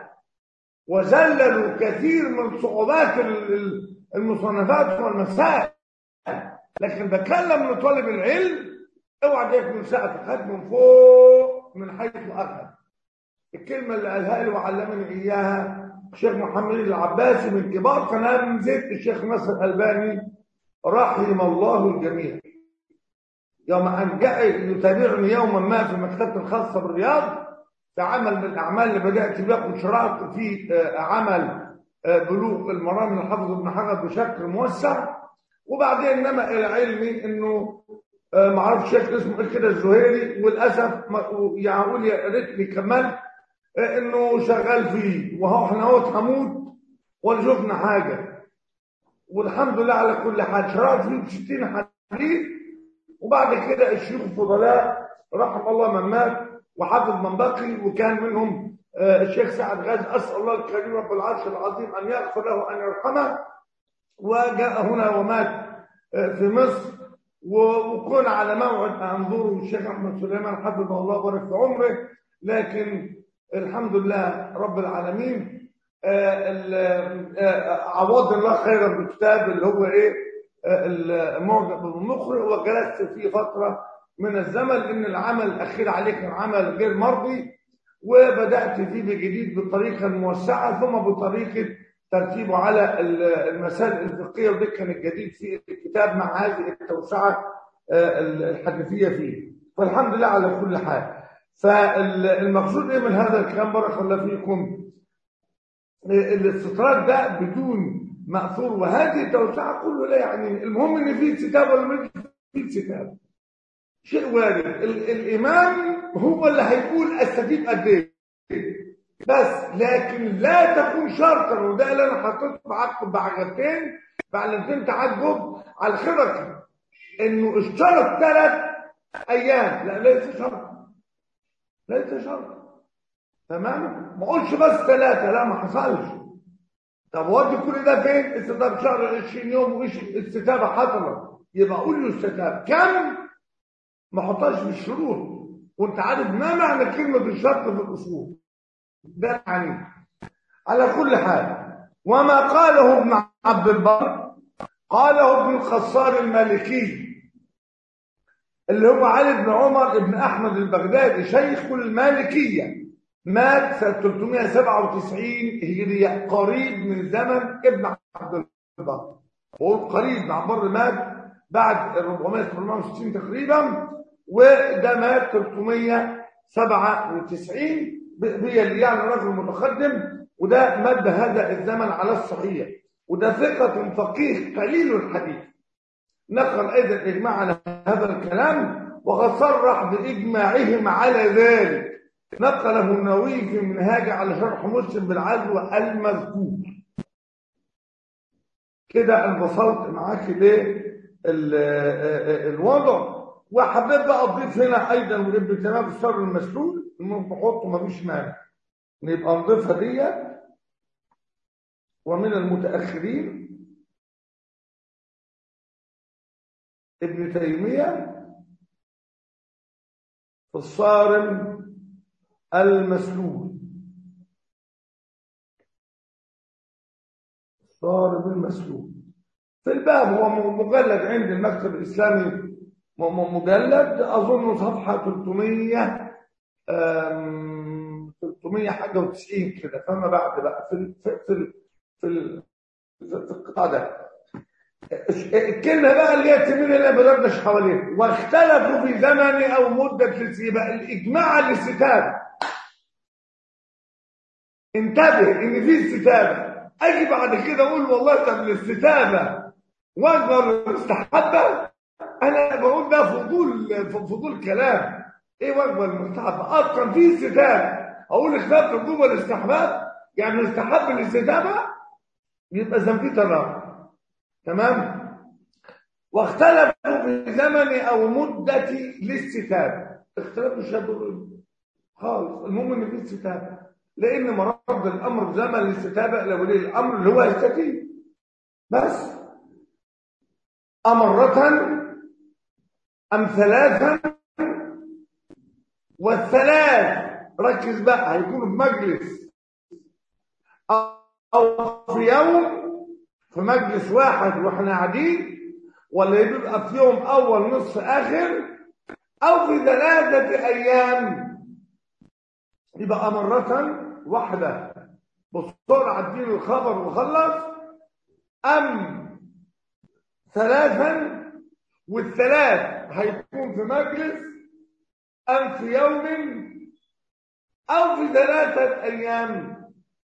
وذللوا كثير من صعوبات ال- ال- المصنفات والمسائل لكن بكلم لطالب العلم اوعى تاكل من سقف خد من فوق من حيث اخذ الكلمه اللي قالها لي وعلمني اياها الشيخ محمد العباسي من كبار قناه زيت الشيخ نصر الالباني رحم الله الجميع يوم ان جاء يتابعني يوما ما في مكتبه الخاصه بالرياض في عمل من الاعمال اللي بدات بها كنت شرعت في آه، عمل آه، بلوغ المرام من الحافظ ابن حجر بشكل موسع وبعدين نما الى علمي انه آه، ما اعرفش شيخ اسمه ايه كده الزهيري وللاسف ما- يعني اقول يا ريتني كملت آه، انه شغال فيه وهو احنا اهوت هموت ولا شفنا حاجه والحمد لله على كل حال شرعت فيه ب 60 حديث وبعد كده الشيوخ الفضلاء رحم الله من مات وحفظ من بقي وكان منهم آه، الشيخ سعد غاز اسال الله الكريم رب العرش العظيم ان يغفر له وان يرحمه وجاء هنا ومات آه، في مصر و- وكون على موعد انظره الشيخ احمد سليمان حفظه الله وبارك في عمره لكن الحمد لله رب العالمين آه، ال- آه، عوض الله خيرا بالكتاب اللي هو ايه آه، المعجم بالمخرج وجلست فيه فتره من الزمن لان العمل الاخير عليه كان عمل غير مرضي وبدات فيه بجديد بطريقه موسعه ثم بطريقه ترتيبه على ال- المسائل الفقهيه وده كان الجديد في الكتاب مع هذه التوسعه آه، الحديثيه فيه فالحمد لله على كل حال فالمقصود ايه من هذا الكلام بارك الله فيكم الاستطراد ده بدون مأثور وهذه التوسعة كله لا يعني المهم ان في كتاب ولا مش في كتاب شيء وارد ال- الامام هو اللي هيقول استفيد قد ايه بس لكن لا تكون شرطا وده اللي انا حطيته بعقب بعجبتين بعلمتين تعجب على الخبر انه اشترط ثلاث ايام لا ليس شرط ليس شرط تمام ما قلتش بس ثلاثه لا ما حصلش طب ودي كل ده فين استتاب شهر 20 يوم وايش استتابه حصلت يبقى قول له استتاب كم ما حطهاش في الشروط وانت عارف ما معنى كلمه الشرط في الاصول ده يعني على كل حال وما قاله ابن عبد البر قاله ابن الخصار المالكي اللي هو علي بن عمر بن احمد البغدادي شيخ المالكيه مات سنه 397 هجريه قريب من زمن ابن عبد البر هو قريب مع بر مات بعد 468 تقريبا وده مات 397 هي يعني رجل متقدم وده مد هذا الزمن على الصحيح وده ثقة فقيه قليل الحديث نقل أيضا الإجماع على هذا الكلام وقد صرح بإجماعهم على ذلك نقله النووي في منهاج على شرح مسلم بالعزو المذكور كده انا وصلت معاك للوضع وحبيت بقى اضيف هنا ايضا ابن تمام الشر المسلول ممكن نحطه مفيش مانع نبقى نضيفها دي ومن المتاخرين ابن تيميه في الصارم المسلول الصارم المسلول في الباب هو مجلد عند المكتب الإسلامي م- مجلد أظن صفحة 300 آم، 300 حاجة و90 كده فما بعد بقى في ال- في في ال- في ال- في القطاع ده الكلمة بقى اللي هي التمرين اللي بدردش حواليها واختلفوا في زمن أو مدة الاستيباء الإجماع على الاستتابة انتبه إن في استتابة أجي بعد كده أقول والله طب الاستتابة وجبة مستحبة أنا بقول ده فضول فضول كلام إيه وجبة المستحبة أصلا في استتابة أقول اختلاف الوجوب والاستحباب يعني مستحب الاستتابة يبقى ذنبي تناقض تمام واختلفوا في زمن او مده الاستتابه اختلاف مش هيضر خالص المهم ان في استتابه لان مراد الامر في زمن الاستتابه لولي الامر اللي هو يستتيب بس امره ام ثلاثا والثلاث ركز بقى هيكون في مجلس او في يوم في مجلس واحد واحنا قاعدين ولا يبقى في يوم اول نصف اخر او في ثلاثه ايام يبقى مره واحده بسرعه ادين الخبر وخلص ام ثلاثا والثلاث هيكون في مجلس ام في يوم او في ثلاثه ايام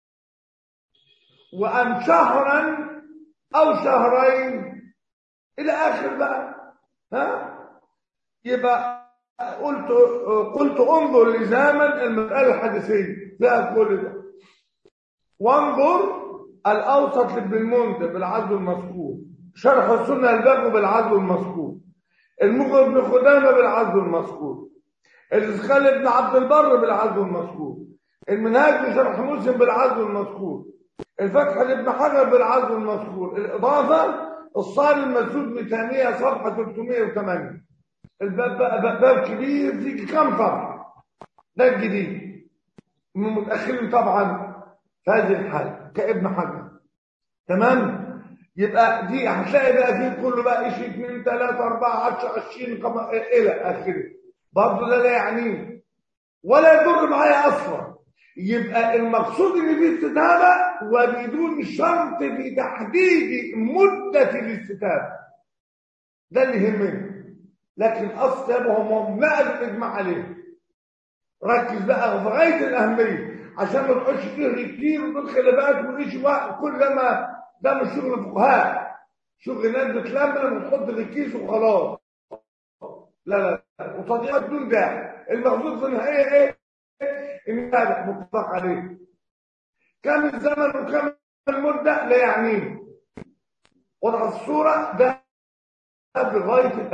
وام شهرا او شهرين الى اخر بقى ها يبقى قلت قلت انظر لزمن المساله الحديثيه فيها كل ده وانظر الاوسط لابن المنذر بالعزو المذكور شرح السنه البغو بالعزو المذكور المغرب بن خدامه بالعزو المذكور الاسخال ابن عبد البر بالعزو المذكور المنهاج بشرح مسلم بالعزو المذكور الفتح لابن حجر بالعزو المذكور الإضافة الصار المسدود ميتانية صفحة 308 الباب بقى باب كبير فيه كم صفحة ده الجديد من المتأخرين طبعا في هذه الحالة كابن حجر تمام يبقى دي هتلاقي بقى فيه كله بقى شيء 2 3 4 10 20 الى اخره برضه ده لا يعنيه ولا يضر معايا اصلا يبقى المقصود ان في استتابه وبدون شرط في تحديد مده الاستتابه ده اللي يهمني لكن اصلا وهم نقل الاجماع عليه ركز بقى في غايه الاهميه عشان ما تقعدش تهري كتير وتدخل خلافات وليش وقت كلما ده مش شغل فقهاء شغل ناس بتلملم وتحط في الكيس وخلاص لا لا لا وتضييع بدون داعي المقصود في النهايه ايه ان هذا متفق عليه كم الزمن وكم المدة لا يعنيه وضع الصورة ده بغاية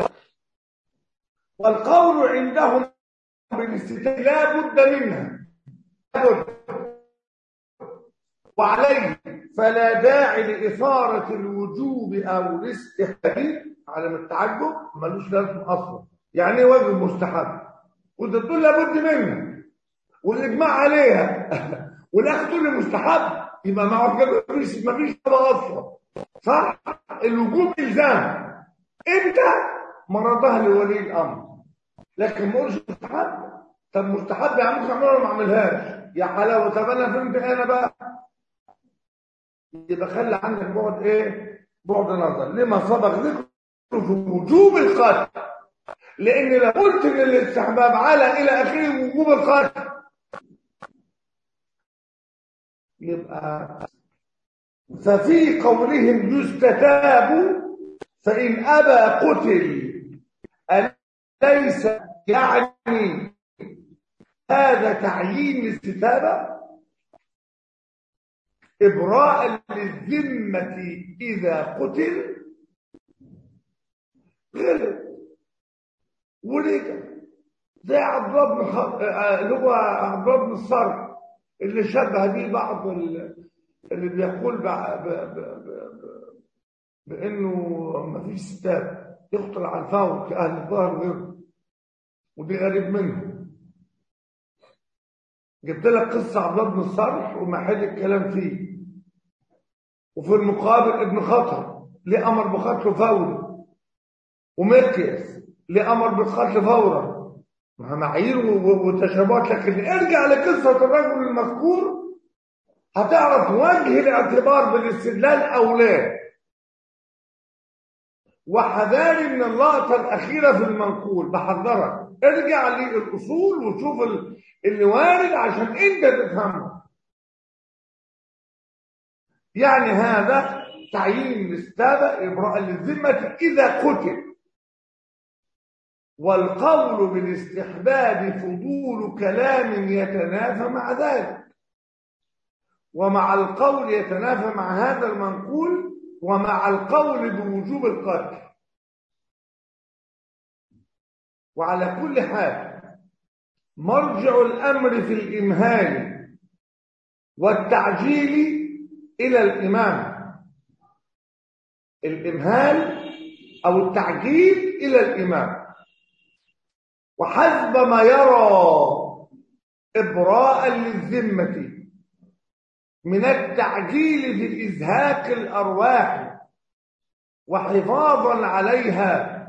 والقول عندهم بالاستتاء لا بد منها بد وعليه فلا داعي لإثارة الوجوب أو الاستحباب على التعجب ملوش لازم أصلا يعني ايه واجب مستحب وده تقول لابد منها والاجماع عليها والاخر تقول لي مستحب يبقى ما هو كده مفيش مفيش حاجه اصلا صح الوجوب الزام امتى مرضها لولي الامر لكن ما قولش مستحب طب مستحب يعني ممكن اعملها ولا ما اعملهاش يا حلاوه طب انا فهمت انا بقى يبقى خلي عندك بعد ايه بعد نظر لما سبق ذكره في وجوب القتل لان لو قلت ان الاستحباب على الى اخره وجوب القتل يبقى ففي قولهم يستتاب فإن أبى قتل أليس يعني هذا تعيين الاستتابة إبراء للذمة إذا قتل غلط وليه كده؟ زي عبد الله بن خ... اللي هو عبد الله بن الصرف اللي شبه به بعض اللي بيقول بع... ب... ب... ب... بانه ما فيش ستات يخطر على الفور كاهل الظهر غيره ودي غريب منه جبت لك قصه عبد الله بن الصرح ومحل الكلام فيه وفي المقابل ابن خطر ليه امر بقتله فوري ومركز ليه امر بالقتل فورا مع معايير وتشابهات لكن ارجع لقصه الرجل المذكور هتعرف وجه الاعتبار بالاستدلال او لا وحذاري من اللقطة الأخيرة في المنقول بحذرك ارجع للأصول وشوف ال- اللي وارد عشان أنت تفهمه يعني هذا تعيين الاستاذة إبراء للذمة إذا قتل والقول بالاستحباب فضول كلام يتنافى مع ذلك ومع القول يتنافى مع هذا المنقول ومع القول بوجوب القتل وعلى كل حال مرجع الأمر في الإمهال والتعجيل إلى الإمام الإمهال أو التعجيل إلى الإمام وحسب ما يرى إبراء للذمة من التعجيل في إزهاق الأرواح وحفاظا عليها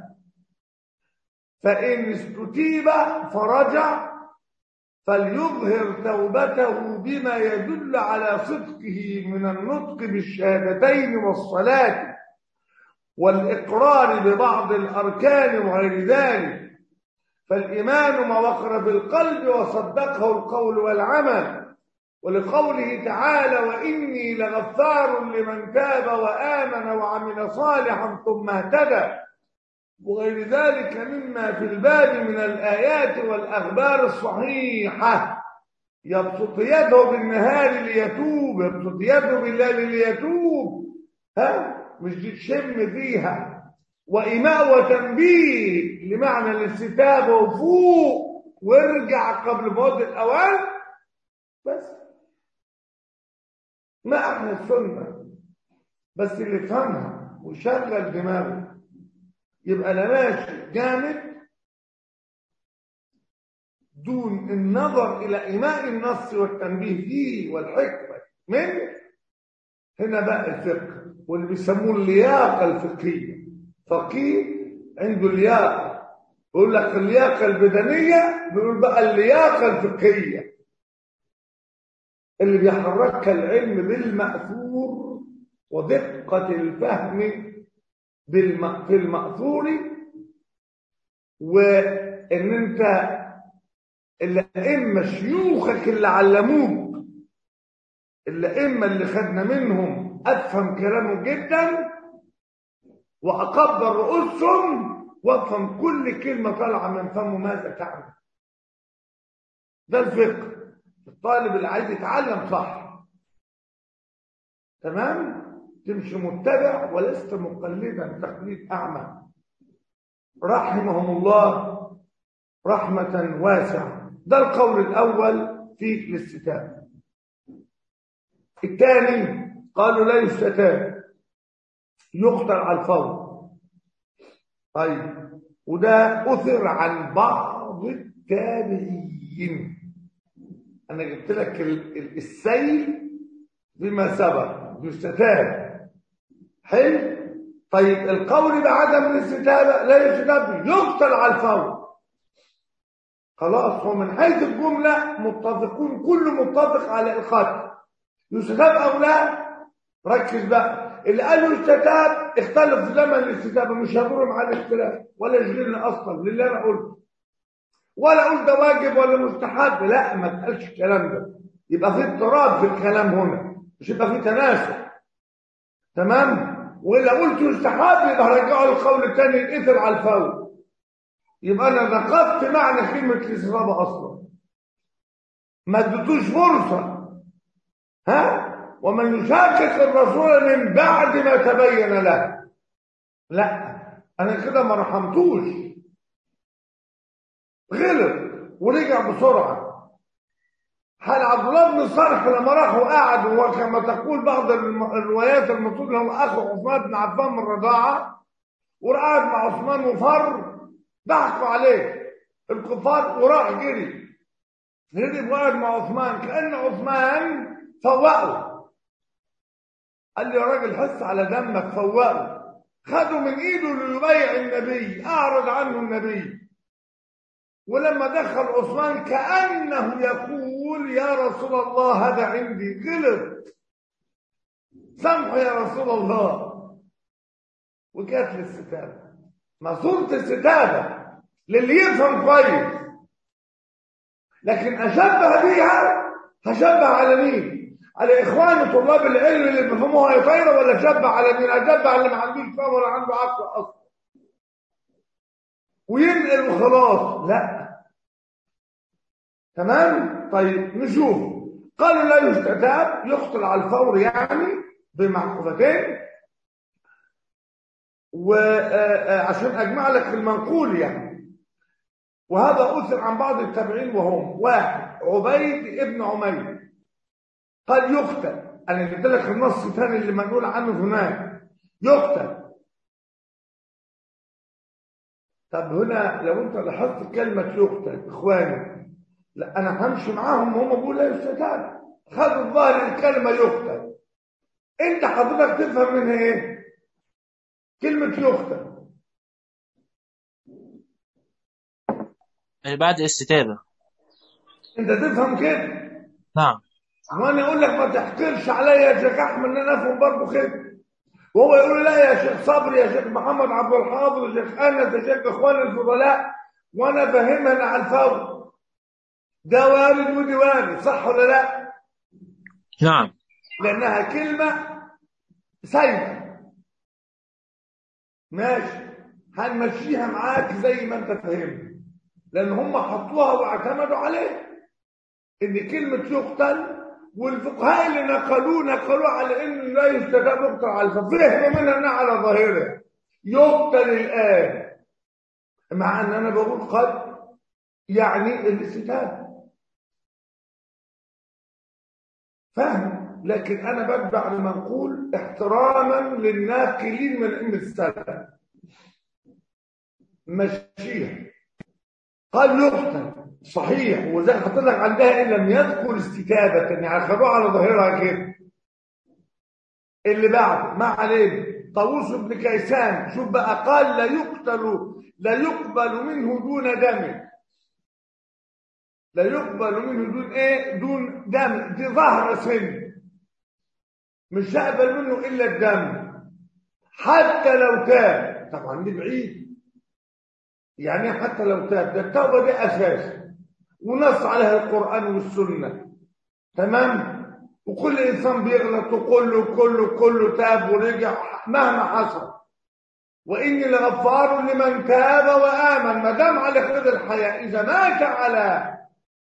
فإن استتيب فرجع فليظهر توبته بما يدل على صدقه من النطق بالشهادتين والصلاة والإقرار ببعض الأركان وغير ذلك فالإيمان ما وقر بالقلب وصدقه القول والعمل ولقوله تعالى وإني لغفار لمن تاب وآمن وعمل صالحا ثم اهتدى وغير ذلك مما في الباب من الآيات والأخبار الصحيحة يبسط يده بالنهار ليتوب يبسط يده بالليل ليتوب ها مش دي تشم فيها وإيماء وتنبيه لمعنى الاستتابة وفوق وارجع قبل فوت الأوان بس ما احنا السنة بس اللي يفهمها وشغل دماغه يبقى لا ماشي جامد دون النظر إلى إيماء النص والتنبيه فيه والحكمة منه هنا بقى الفقه واللي بيسموه اللياقة الفقهية فقيه عنده لياقة بيقول لك اللياقة البدنية بيقول بقى اللياقة الفقهية اللي بيحركها العلم بالمأثور ودقة الفهم بالم... في المأثور وإن أنت الأئمة شيوخك اللي علموك الأئمة اللي خدنا منهم أفهم كلامه جدا وأكبر رؤوسهم وافهم كل كلمة طالعة من فمه ماذا تعمل ده الفقه الطالب اللي عايز يتعلم صح تمام تمشي متبع ولست مقلدا تقليد أعمى رحمهم الله رحمة واسعة ده القول الأول في الاستتاب الثاني قالوا لا يستتاب يقتل على الفور طيب وده أثر عن بعض التابعين أنا جبت لك السيل بما سبق يستتاب حلو طيب القول بعدم الاستتابة لا يستتاب يقتل على الفور خلاص هو من حيث الجملة متفقون كل متفق على القتل يستتاب أو لا ركز بقى اللي قالوا يستتاب اختلف في زمن الاستتابة مش هضرهم على الاختلاف ولا يشغلنا أصلا للي أنا قلته ولا أقول ده واجب ولا مستحب لا ما تقالش الكلام ده يبقى في اضطراب في الكلام هنا مش يبقى في تناسق تمام وإلا قلت يستحب يبقى هرجعه القول الثاني الإثر على الفور يبقى أنا نقضت معنى كلمة الاستتابة أصلا ما اديتوش فرصة ها ومن يشاكك الرسول من بعد ما تبين له لا انا كده ما رحمتوش غلط ورجع بسرعه حال عبد الله بن الصالح لما راح وقعد وكما تقول بعض الروايات المفروض له اخو عثمان بن عفان من الرضاعه وقعد مع عثمان وفر ضحكوا عليه الكفار وراح جري هرب وقعد مع عثمان كان عثمان فوقه قال لي يا راجل حس على دمك فوقه خدوا من ايده ليبايع النبي اعرض عنه النبي ولما دخل عثمان كانه يقول يا رسول الله هذا عندي غلط سامحه يا رسول الله وجات للستابة ما صورة الستابة للي يفهم كويس لكن أشبه بيها هشبه على مين؟ على إخواني طلاب العلم اللي بيفهموها يا طايرة ولا أشبه على مين؟ أشبه على اللي ما عندوش فهم ولا عنده عقل أصلا وينقل وخلاص لا تمام؟ طيب نشوف قالوا لا يستتاب يقتل على الفور يعني بمعقوفتين وعشان اجمع لك المنقول يعني وهذا اثر عن بعض التابعين وهم واحد عبيد ابن عمير قال يقتل انا جبت لك النص الثاني اللي منقول عنه هناك يقتل طب هنا لو انت لاحظت كلمه يقتل اخواني لا انا همشي معاهم هم بيقولوا لا يستتاب خدوا الظاهر الكلمه يقتل انت حضرتك تفهم منها ايه كلمه يقتل
بعد استتابة
انت تفهم كده
نعم
وانا اقول لك ما تحقرش عليا يا شيخ احمد ان انا افهم برضه كده وهو يقول لا يا شيخ صبري يا شيخ محمد عبد الحافظ يا شيخ انس يا شيخ اخوان الفضلاء وانا فاهمها على الفور ده وارد ودي وارد صح ولا لا
نعم
لانها كلمه سايبه ماشي هنمشيها معاك زي ما انت فهمت لان هم حطوها واعتمدوا عليها ان كلمه يقتل والفقهاء اللي نقلوه نقلوه على انه لا يستجاب يقتل على ففهموا منها انها على ظاهره يقتل الان مع ان انا بقول قد يعني الاستتابه فاهم لكن انا بتبع المنقول احتراما للناقلين من ام السلف مشيها قال يقتل صحيح وزي حط لك عندها ان لم يذكر استتابه يعني خدوها على ظاهرها كده اللي بعد ما علينا طاووس بن كيسان شوف بقى قال لا يقتل لا يقبل منه دون دم لا يقبل منه دون ايه دون دم دي ظهر سن مش هقبل منه الا الدم حتى لو تاب طبعا دي بعيد يعني حتى لو تاب ده التوبه دي اساس ونص عليها القران والسنه تمام وكل انسان بيغلط وكله كله كله تاب ورجع مهما حصل واني لغفار لمن تاب وامن ما دام على خير الحياه اذا مات على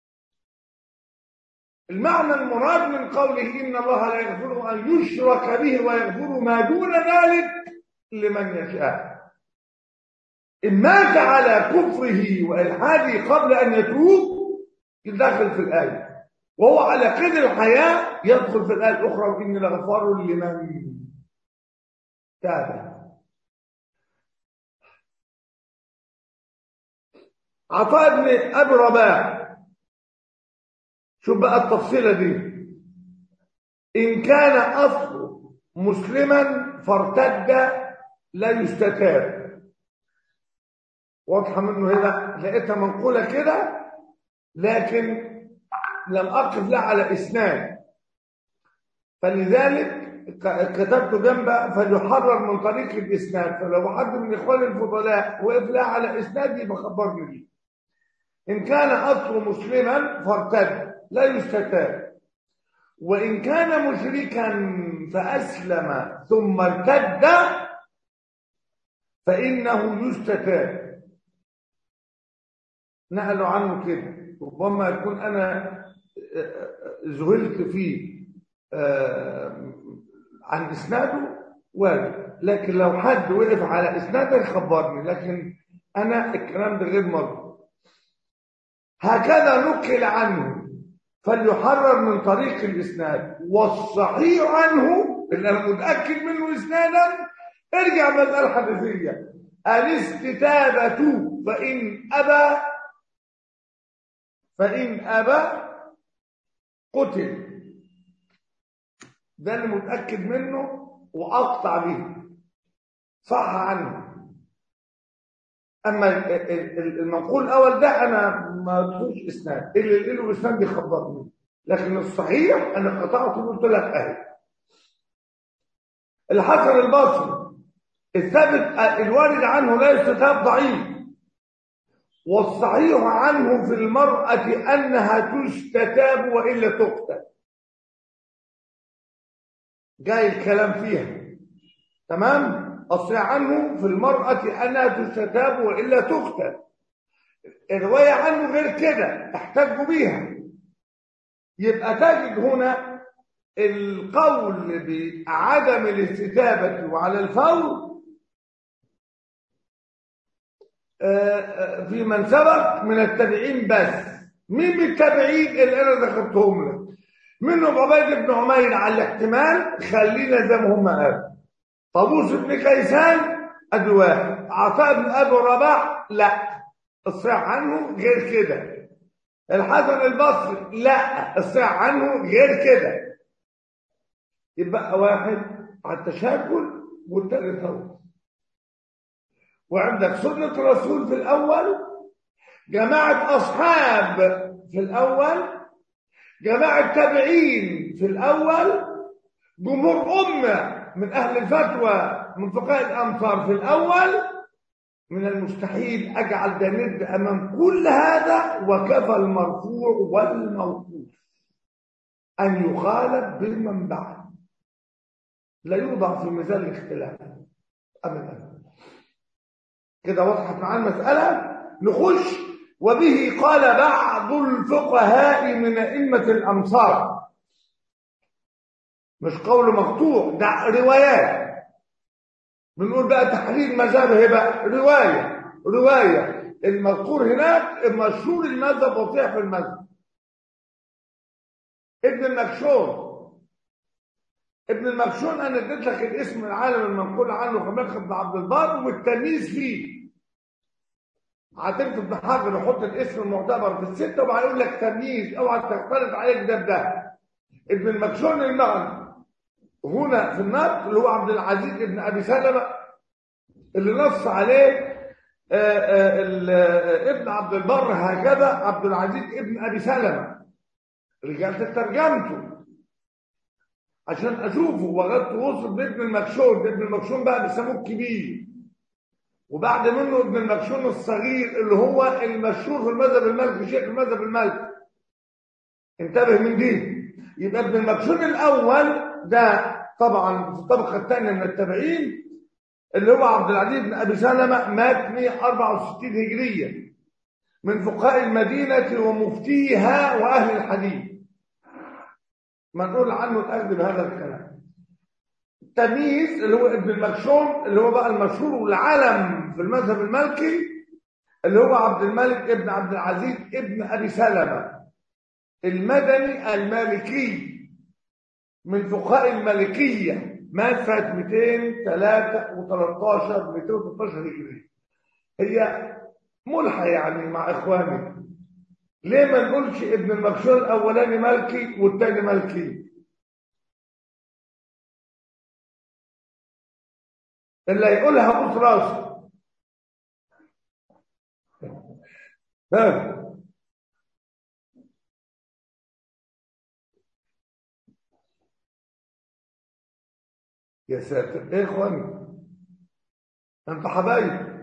المعنى المراد من قوله إن الله لا يغفر أن يشرك به ويغفر ما دون ذلك لمن يشاء إن مات على كفره وإلحاده قبل أن يتوب يدخل في الآية وهو على قيد الحياة يدخل في الآية الأخرى وإني لغفار لمن تاب عطاء بن أبي رباح شوف بقى التفصيلة دي إن كان أصله مسلما فارتد لا يستتاب واضحة منه هنا لقيتها منقولة كده لكن لم أقف لها على إسناد فلذلك كتبت جنبه فليحرر من طريق الإسناد فلو حد من إخواني الفضلاء وقف لها على إسناد يبقى خبرني بيه إن كان أصله مسلما فارتد لا يستتاب وإن كان مشركا فأسلم ثم ارتد فإنه يستتاب نقلوا عنه كده ربما يكون أنا ذهلت فيه عن إسناده وارد لكن لو حد وقف على إسناده يخبرني لكن أنا الكلام ده غير مرضي هكذا نقل عنه فليحرر من طريق الإسناد والصحيح عنه اللي أنا متأكد منه إسنادا ارجع مسألة حديثية الاستتابة فإن أبى فإن أبى قتل ده اللي متأكد منه وأقطع به صح عنه أما المنقول الأول ده أنا ما ادخلش إسناد اللي له إسناد بيخبرني لكن الصحيح أنا قطعته وقلت لك أهي الحسن البصري الثابت الوارد عنه لا يستتاب ضعيف والصحيح عنه في المرأة أنها تستتاب وإلا تقتل جاي الكلام فيها تمام الصحيح عنه في المرأة أنها تستتاب وإلا تقتل الرواية عنه غير كده احتجوا بيها يبقى تجد هنا القول بعدم الاستتابة وعلى الفور في من سبق من التابعين بس مين من التابعين اللي انا ذكرتهم لك منهم عبيد بن عمير على الاحتمال خلينا زي ما هم قالوا طاووس بن كيسان ادي واحد عطاء بن ابي رباح لا الصحيح عنه غير كده الحسن البصري لا الصحيح عنه غير كده يبقى واحد على التشاكل والتاني طاووس وعندك سنة رسول في الأول جماعة أصحاب في الأول جماعة تابعين في الأول جمهور أمة من أهل الفتوى من فقهاء الأمصار في الأول من المستحيل أجعل ده ند أمام كل هذا وكفى المرفوع والموقوف أن يخالف بالمن بعد لا يوضع في ميزان الاختلاف أبدا كده وضحت معانا المسألة نخش وبه قال بعض الفقهاء من أئمة الأمصار مش قول مقطوع ده روايات بنقول بقى تحليل مذهبه بقى رواية رواية المذكور هناك المشهور المذهب وصيح في المذهب ابن المكشون ابن المكشون انا اديت لك الاسم العالم المنقول عنه خميس بن عبد البر والتمييز فيه هتكتب ابن حجر يحط الاسم المعتبر في السته وبعدين يقول لك تمييز اوعى تختلط عليك ده بده ابن المكشون المغني هنا في النقد اللي هو عبد العزيز ابن ابي سلمه اللي نص عليه آآ آآ ابن عبد البر هكذا عبد العزيز ابن ابي سلمه رجعت ترجمته عشان اشوفه وغدت وصل بابن المكشون ابن المكشون بقى بيسموه الكبير وبعد منه ابن المكشون الصغير اللي هو المشهور في المذهب المالكي شيخ المذهب المالكي انتبه من دي يبقى ابن المكشون الاول ده طبعا في الطبقه الثانيه من التابعين اللي هو عبد العزيز بن ابي سلمه مات 164 هجريه من فقهاء المدينه ومفتيها واهل الحديث ما نقول عنه الاخذ بهذا الكلام التمييز اللي هو ابن المكشوم اللي هو بقى المشهور والعلم في المذهب المالكي اللي هو عبد الملك ابن عبد العزيز ابن ابي سلمه المدني المالكي من فقهاء المالكيه مات سنه 213 213 هجري هي ملحه يعني مع اخواني ليه ما نقولش ابن المكشوف الاولاني مالكي والثاني مالكي اللي هيقولها بص راسه ها يا ساتر ايه يا اخواني انت حبايب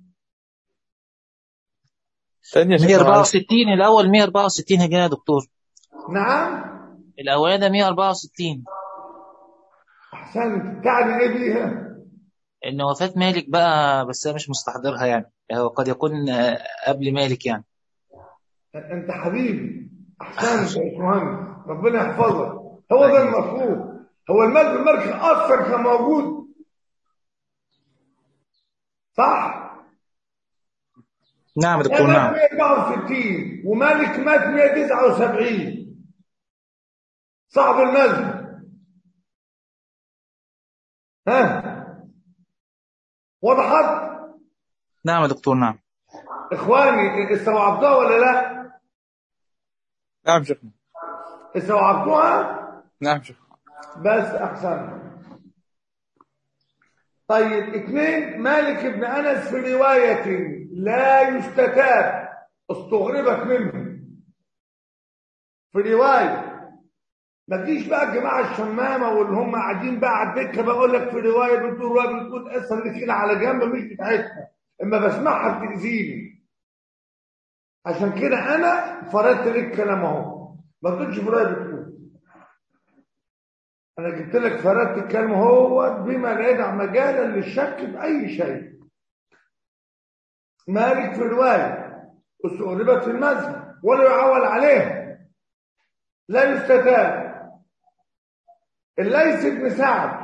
ثانية شكرا
164 الاول 164 هجري يا دكتور
نعم
الاولاني ده 164
احسنت تعني ايه بيها
ان وفاة مالك بقى بس انا مش مستحضرها يعني هو قد يكون آه، قبل مالك يعني
انت حبيبي احسنت يا باشمهندس ربنا يحفظك هو ده المفروض هو الملك الملك اصلا كان موجود صح
نعم يا
ده
دكتور
مات
نعم
164 ومالك مات 179 صاحب المسجد ها وضحت
نعم يا دكتور نعم
اخواني استوعبتوها ولا لا
نعم شيخنا
استوعبتوها
نعم شيخنا
بس احسن طيب اثنين مالك بن انس في روايه لا يستتاب استغربت منه في روايه ما تجيش بقى الجماعه الشمامه واللي هم قاعدين بقى على الدكه بقول لك في روايه بتقول روايه بتقول اصلا دي كده على جنب مش بتاعتنا اما بسمعها بتاذيني عشان كده انا فردت لك الكلام اهو ما تقولش في روايه بتقول انا جبت لك فردت الكلام هو بما لا يدع مجالا للشك باي شيء مالك في روايه استغربت في المذهب ولا يعول عليها لا يستتاب الليث بن سعد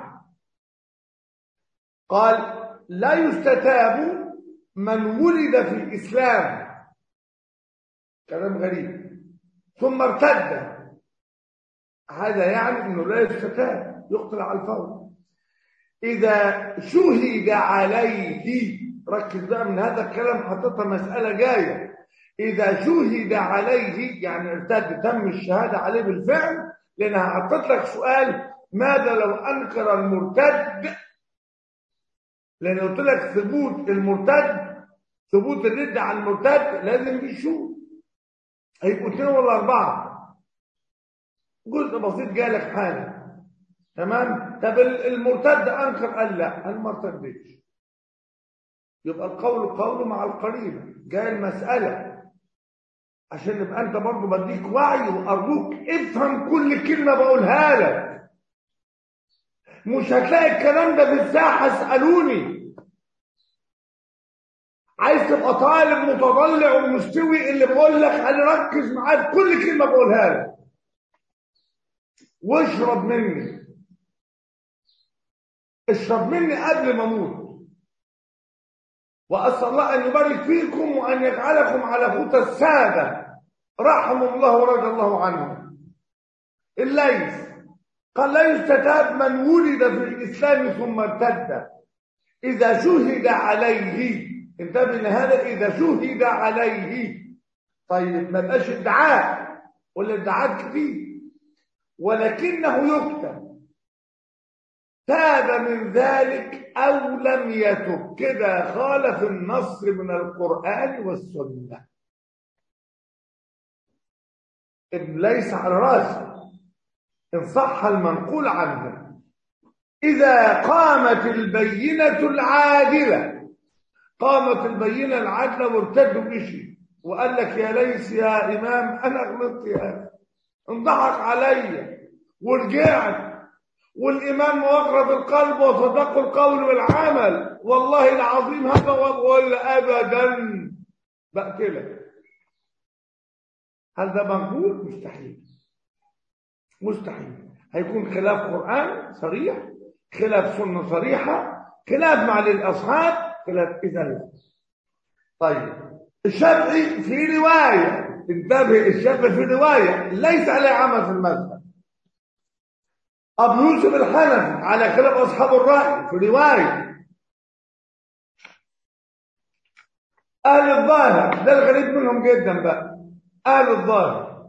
قال لا يستتاب من ولد في الإسلام كلام غريب ثم ارتد هذا يعني انه لا يستتاب يقتل على الفور اذا شهد عليه ركز بقى من هذا الكلام حطيتها مساله جايه اذا شهد عليه يعني ارتد تم الشهاده عليه بالفعل لان حطيت لك سؤال ماذا لو انكر المرتد لان قلت لك ثبوت المرتد ثبوت الرد على المرتد لازم بيشوف هيبقوا اثنين ولا اربعه جزء بسيط جالك حاله تمام طب المرتد انكر قال لا انا ما ارتدتش يبقى القول قول مع القرينه جاي المساله عشان يبقى انت برضه بديك وعي وارجوك افهم كل كلمه بقولها لك مش هتلاقي الكلام ده في الساحه اسالوني عايز تبقى طالب متضلع ومستوي اللي بقول لك هنركز معاك كل كلمه بقولها لك واشرب مني اشرب مني قبل ما اموت واسال الله ان يبارك فيكم وان يجعلكم على خطى الساده رحمهم الله ورضي الله عنهم الليث قال لا يستتاب من ولد في الاسلام ثم ارتد اذا شهد عليه انتبه لهذا اذا شهد عليه طيب ما بقاش ادعاء ولا ادعاءات كتير ولكنه يكتب تاب من ذلك او لم يتب كده خالف النص من القران والسنه ابن ليس على راسه ان صح المنقول عنه اذا قامت البينه العادله قامت البينه العادله وارتدوا بشيء وقال لك يا ليس يا امام انا غلطت يا اخي انضحك عليا ورجعت والإيمان مواقرة القلب وصدق القول والعمل والله العظيم هذا ولا أبدا بقتلك هل ده مقبول؟ مستحيل مستحيل هيكون خلاف قرآن صريح خلاف سنة صريحة خلاف مع الأصحاب خلاف إذا طيب الشافعي في رواية انتبه الشافعي في رواية ليس عليه عمل في المذهب أبو يوسف الحنفي على خلاف أصحاب الرأي في رواية أهل الظاهر ده الغريب منهم جدا بقى أهل الظاهر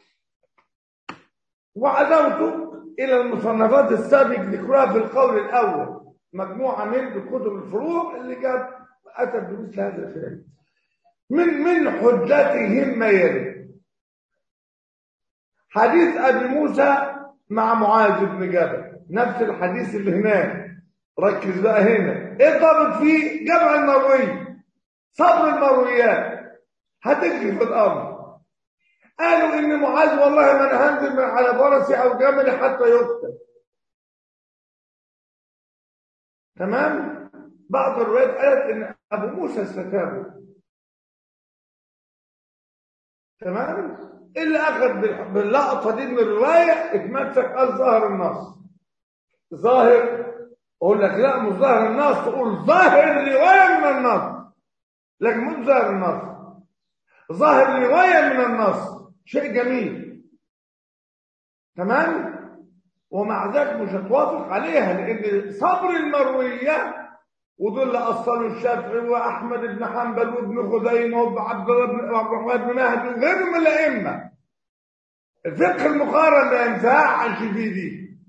وعزوت إلى المصنفات السابق ذكرها في القول الأول مجموعة من كتب الفروع اللي جاب أتت بمثل هذا الكلام من من حجتهم ما يلي حديث أبي موسى مع معاذ بن جبل نفس الحديث اللي هناك ركز بقى هنا ايه ضابط فيه جمع المروي صبر المرويات هتجري في الامر قالوا ان معاذ والله ما انا هنزل من على فرسي او جملي حتى يقتل تمام بعض الروايات قالت ان ابو موسى استتابه تمام اللي اخذ باللقطه دي من الروايه اتمسك قال ظاهر النص ظاهر اقول لك لا مش ظاهر النص تقول ظاهر الروايه من النص لكن مش ظاهر النص ظاهر الروايه من النص شيء جميل تمام ومع ذلك مش هتوافق عليها لان صبر المرويه ودول اصلوا الشافعي واحمد بن حنبل وابن خزيمه وعبد الله بن عبد الرحمن بن مهدي وغيرهم من الائمه الفقه المقارن ما ينفعش فيه دي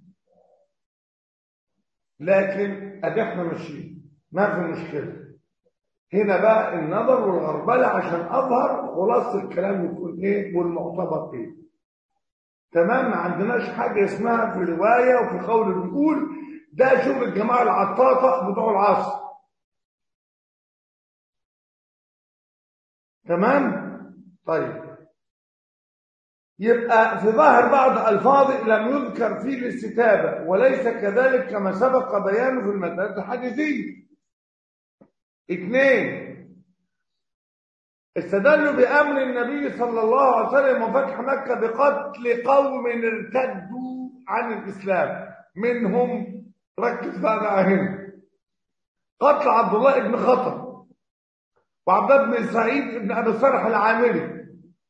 لكن ادي احنا ماشيين ما في مشكله هنا بقى النظر والغربله عشان اظهر خلاصه الكلام يكون ايه والمعتبر ايه تمام ما عندناش حاجة اسمها في رواية وفي قول بيقول ده شغل الجماعة العطاطة بتوع العصر تمام طيب يبقى في ظاهر بعض ألفاظه لم يذكر فيه الاستتابة وليس كذلك كما سبق بيانه في المسألة الحديثية اثنين استدلوا بأمر النبي صلى الله عليه وسلم وفتح مكة بقتل قوم ارتدوا عن الإسلام منهم ركز بقى هنا قتل عبد الله بن خطر وعبد الله بن سعيد بن أبي صالح العامري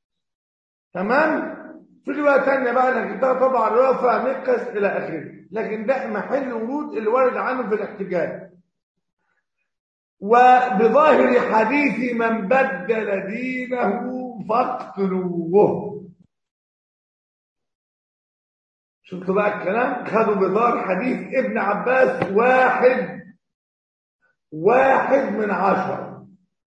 تمام في رواية تانية بقى لكن ده طبعا رواية فيها مقس إلى آخره لكن ده محل ورود اللي ورد عنه في الاحتجاج وبظاهر حديث من بدل دينه فاقتلوه شفتوا بقى الكلام خدوا بظاهر حديث ابن عباس واحد واحد من عشرة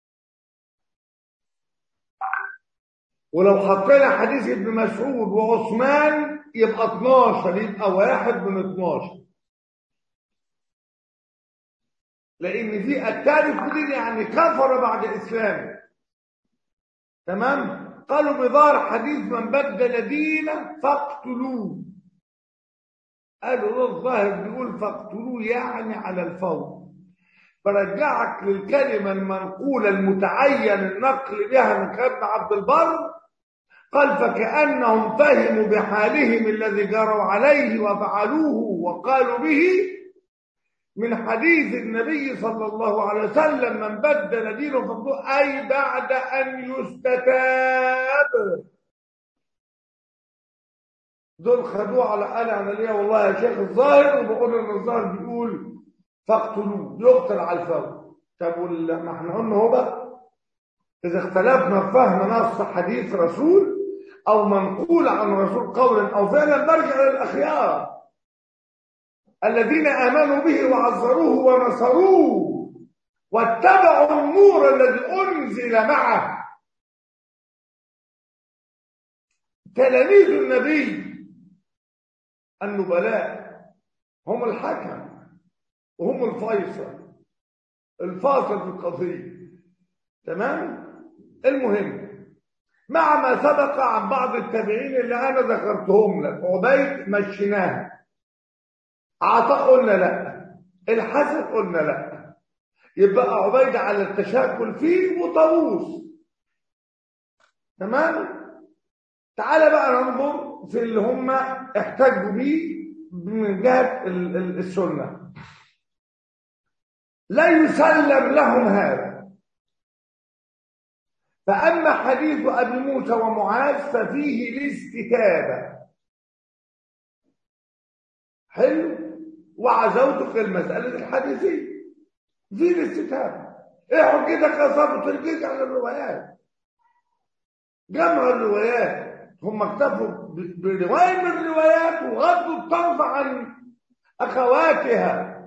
ولو حطينا حديث ابن مسعود وعثمان يبقى 12 يبقى واحد من 12 لان في التالف دين يعني كفر بعد اسلامه تمام قالوا بظاهر حديث من بدل دينه فاقتلوه قالوا له الظاهر بيقول فاقتلوه يعني على الفور فرجعك للكلمة المنقولة المتعين النقل بها من كلام عبد البر قال فكأنهم فهموا بحالهم الذي جروا عليه وفعلوه وقالوا به من حديث النبي صلى الله عليه وسلم من بدل دينه فضله أي بعد أن يستتاب دول خدوه على قال عملية والله يا شيخ الظاهر وبقول ان الظاهر بيقول فاقتلوه يقتل على الفور طب ما احنا قلنا هو بقى اذا اختلفنا في فهم نص حديث رسول او منقول عن رسول قولا او فعلا برجع للاخيار الذين امنوا به وعزروه ونصروه واتبعوا النور الذي انزل معه تلاميذ النبي النبلاء هم الحكم وهم الفيصل الفاصل في القضية تمام المهم مع ما سبق عن بعض التابعين اللي انا ذكرتهم لك عبيد مشيناها عطاء قلنا لا الحسن قلنا لا يبقى عبيد على التشاكل فيه وطاووس تمام تعال بقى ننظر في اللي هم احتجوا بيه من جهة السنة لا يسلم لهم هذا فأما حديث أبي موسى ومعاذ ففيه الاستتابة حلو وعزوتك المسألة الحديثية في الاستتابة ايه حجتك يا صاحب ترجيك على الروايات جمع الروايات هم اكتفوا برواية من الروايات وغضوا الطرف عن أخواتها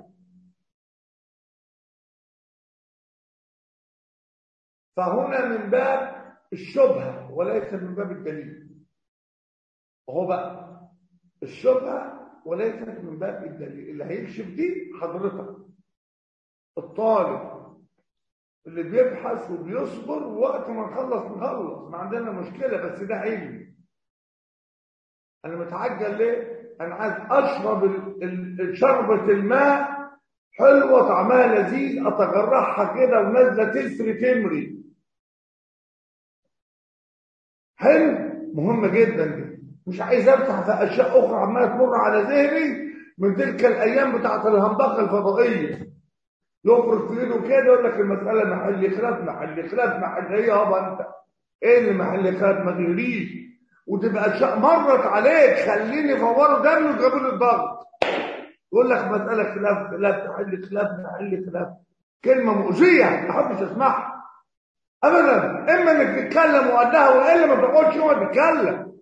فهنا من باب الشبهة وليس من باب الدليل وهو بقى الشبهة وليست من باب الدليل اللي هيكشف دي حضرتك الطالب اللي بيبحث وبيصبر وقت ما نخلص نخلص ما عندنا مشكلة بس ده علم انا متعجل ليه انا عايز اشرب شربة الماء حلوة طعمها لذيذ اتجرحها كده ونازله تسري تمري حلو مهم جدا دي مش عايز افتح في اشياء اخرى عماله تمر على ذهني من تلك الايام بتاعت الهمبقه الفضائيه يفرق في ايده كده يقول لك المساله محل خلاف محل خلاف محل ايه يابا انت ايه اللي محل خلاف ما تغريش وتبقى شيء مرت عليك خليني فوروا دمي وجابوا لي الضغط يقول لك مساله خلاف خلاف محل خلاف محل خلاف كلمه مؤذيه ما حدش يسمعها ابدا اما انك تتكلم وقدها والا ما تقعدش هو تتكلم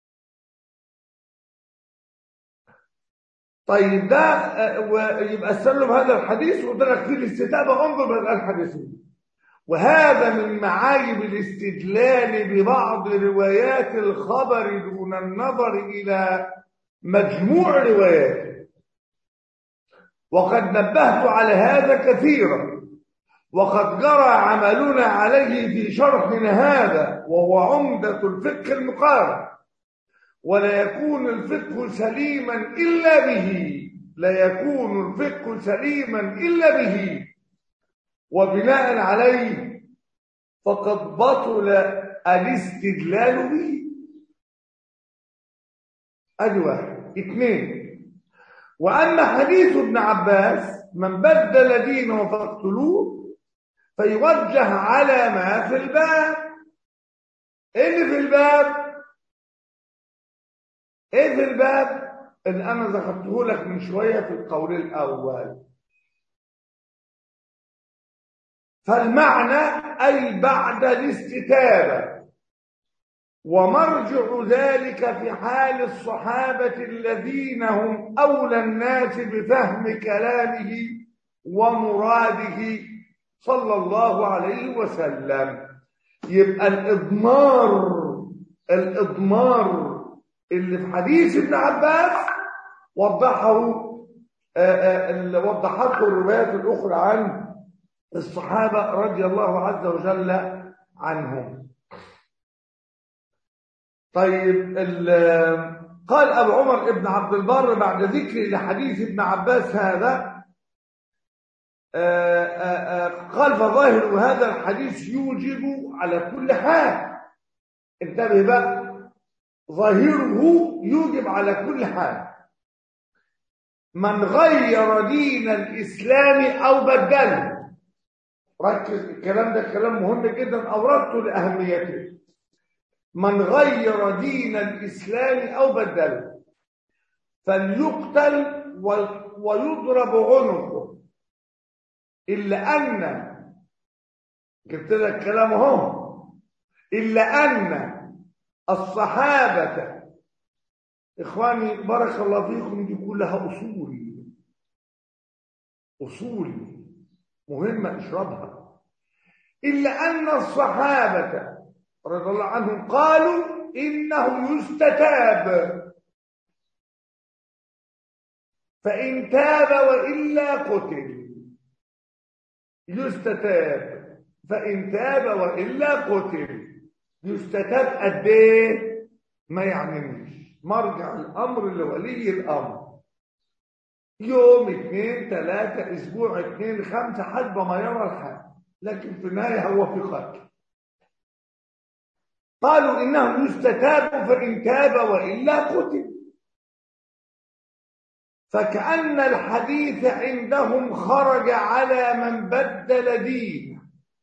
طيب ده ويبقى استدلوا بهذا الحديث وده لك فيه الاستتابه انظر بهذا الحديث وهذا من معايب الاستدلال ببعض روايات الخبر دون النظر إلى مجموع رواياته وقد نبهت على هذا كثيرا وقد جرى عملنا عليه في شرحنا هذا وهو عمدة الفقه المقارن ولا يكون الفقه سليما إلا به لا يكون الفقه سليما إلا به وبناء عليه فقد بطل الاستدلال به ادي واحد اثنين واما حديث ابن عباس من بدل دينه فاقتلوه فيوجه على ما في الباب ايه اللي في الباب ايه في الباب اللي انا ذكرته لك من شويه في القول الاول فالمعنى أي بعد الاستتابة ومرجع ذلك في حال الصحابة الذين هم أولى الناس بفهم كلامه ومراده صلى الله عليه وسلم يبقى الإضمار الإضمار اللي في حديث ابن عباس وضحه وضحته الروايات الأخرى عن الصحابة رضي الله عز وجل عنهم طيب قال أبو عمر ابن عبد البر بعد ذكر لحديث ابن عباس هذا قال فظاهر هذا الحديث يوجب على كل حال انتبه بقى ظاهره يوجب على كل حال من غير دين الإسلام أو بدله ركز الكلام ده كلام مهم جدا أوردته لأهميته من غير دين الإسلام أو بدله فليقتل ويضرب عنقه إلا أن جبت لك كلام اهو إلا أن الصحابة إخواني بارك الله فيكم دي كلها أصول أصول مهمة اشربها إلا أن الصحابة رضي الله عنهم قالوا إنه يستتاب فإن تاب وإلا قتل يستتاب فإن تاب وإلا قتل يستتاب قد إيه ما يعنيش مرجع الأمر لولي الأمر يوم اثنين ثلاثة أسبوع اثنين خمسة حسب ما يرى الحال لكن في النهاية هو في قتل قالوا إنه يستتاب فإن تاب وإلا قتل فكأن الحديث عندهم خرج على من بدل دينه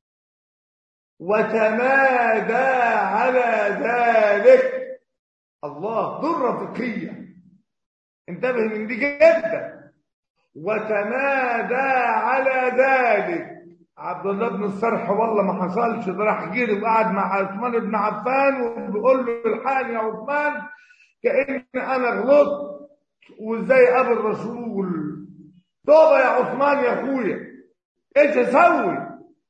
وتمادى على ذلك الله ضرة فقهية انتبه من دي جدا وتمادى على ذلك عبد الله بن السرح والله ما حصلش ده راح جري وقعد مع عثمان بن عفان وبيقول له الحال يا عثمان كأن انا غلطت وازاي قابل رسول توبه يا عثمان يا اخويا ايش اسوي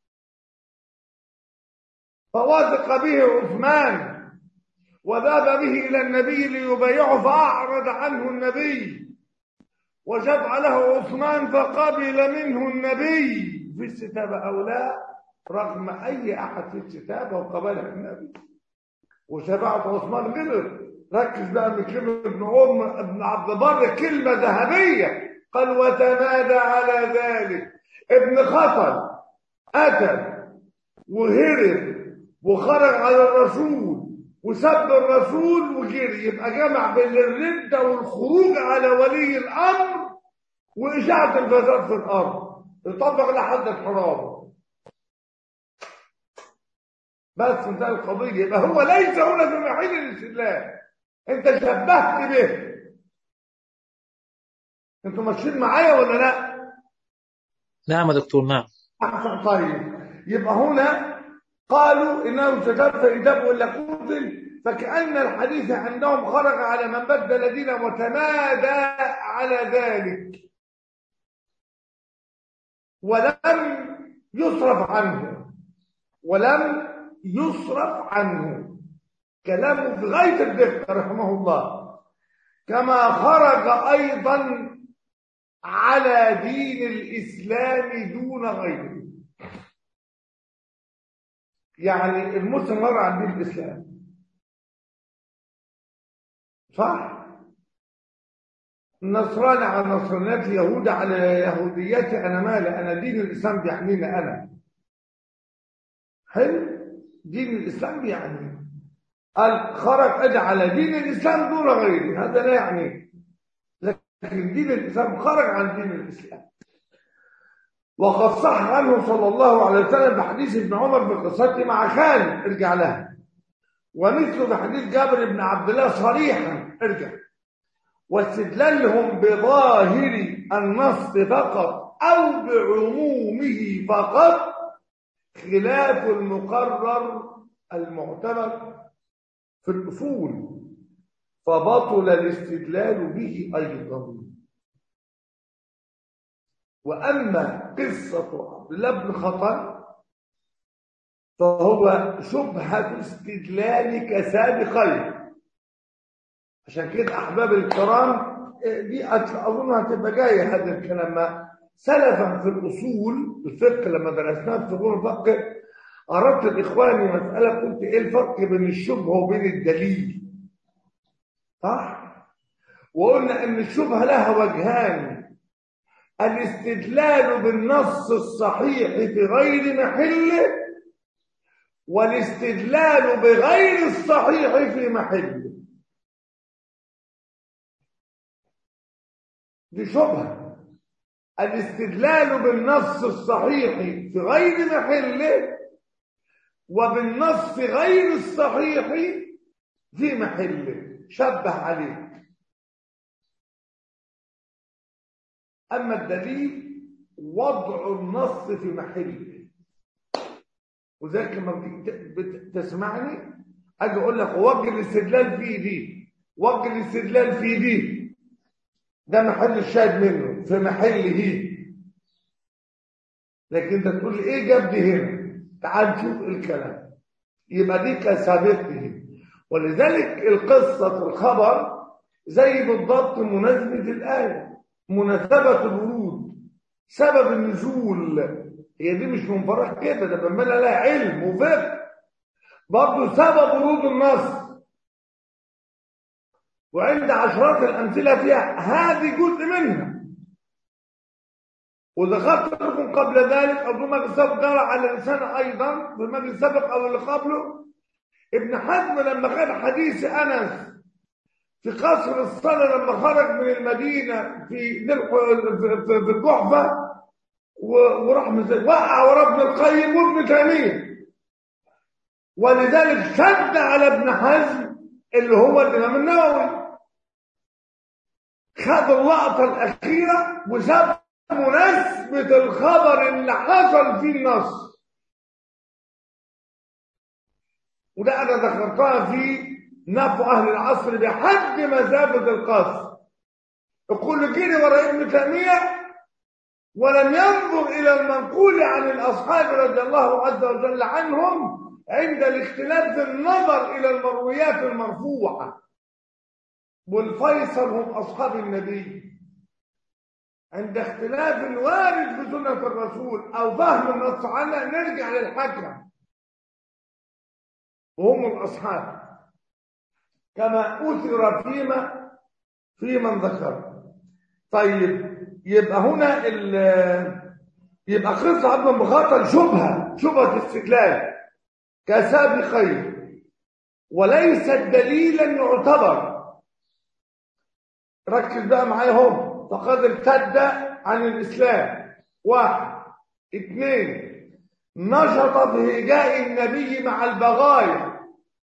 فوثق به عثمان وذهب به الى النبي ليبايعه فاعرض عنه النبي وشفع له عثمان فقبل منه النبي في الستابة أو لا رغم أي أحد في الستابة وقبلها النبي وشفاعة عثمان غلط ركز بقى من كلمة ابن أم ابن عبد البر كلمة ذهبية قال وتمادى على ذلك ابن خطل أتى وهرب وخرج على الرسول وسب الرسول وجري يبقى جمع بين الردة والخروج على ولي الأمر وإشاعة الفساد في الأرض يطبق لحد الحرام بس انتهى القضية يبقى هو ليس هنا في محل الاستدلال انت شبهت به انتوا ماشيين معايا ولا لا؟
نعم يا دكتور نعم
احسن طيب يبقى هنا قالوا انه استتاب فإجاب ولا قتل فكأن الحديث عندهم خرج على من بدل دينه وتمادى على ذلك ولم يصرف عنه ولم يصرف عنه كلامه في غاية الدقة رحمه الله كما خرج أيضا على دين الإسلام دون غيره يعني المسلم مر عن دين الإسلام صح النصراني على نصرانيات اليهود على يهوديتي أنا مالي أنا دين الإسلام بيعنيني أنا حلو دين الإسلام بيعني قال خرج أجي على دين الإسلام دون غيره هذا لا يعني لكن دين الإسلام خرج عن دين الإسلام وقد صح عنه صلى الله عليه وسلم بحديث ابن عمر بقصته مع خالد ارجع لها ومثل بحديث جابر بن عبد الله صريحا ارجع واستدلالهم بظاهر النص فقط او بعمومه فقط خلاف المقرر المعتبر في الاصول فبطل الاستدلال به ايضا واما قصه عبد الله بن خطر فهو شبهه استدلال كسابقين عشان كده احباب الكرام دي اظن هتبقى جايه هذا الكلام ما سلفا في الاصول الفقه لما درسناه في اصول الفقه اردت لاخواني مساله قلت ايه الفرق بين الشبهه وبين الدليل صح وقلنا ان الشبهه لها وجهان الاستدلال بالنص الصحيح في غير محله والاستدلال بغير الصحيح في محله دي شبهه الاستدلال بالنص الصحيح في غير محله وبالنص غير الصحيح في محله شبه عليه أما الدليل وضع النص في محله وذلك لما تسمعني أجي أقول لك وجه الاستدلال في دي وجه الاستدلال في دي ده محل الشاهد منه في محله لكن انت تقول لي ايه جاب دي هنا تعال نشوف الكلام يبقى دي كسابقه ولذلك القصة الخبر زي بالضبط مناسبة الآية مناسبة الورود سبب النزول هي دي مش من فراغ كده ده بملا لها علم وفقه برضه سبب ورود النص وعند عشرات الأمثلة فيها هذه جزء منها وذكرت لكم قبل ذلك أو في مجلس سبق جرى على لسان أيضا في المجلس السابق أو اللي قبله ابن حزم لما كان حديث أنس في قصر الصلاة لما خرج من المدينة في في الجحفة وراح وقع ورا ابن القيم وابن تيمية ولذلك شد على ابن حزم اللي هو الإمام النووي خد اللقطة الأخيرة وساب مناسبة الخبر اللي حصل فيه النص وده أنا ذكرتها في نفع أهل العصر بحد مسافة القصر يقول جيني وراء ابن تيمية ولم ينظر إلى المنقول عن الأصحاب رضي الله عز وجل عنهم عند الاختلاف في النظر إلى المرويات المرفوعة والفيصل هم أصحاب النبي عند اختلاف وارد في سنة الرسول أو فهم النص عنها نرجع للحكم وهم الأصحاب كما أثر فيما في من ذكر طيب يبقى هنا يبقى قصة عبد المخاطر شبهة شبهة استدلال كسابقين وليست دليلا يعتبر ركز بقى معايا هم فقد ارتد عن الإسلام واحد اثنين نشط في هجاء النبي مع البغايا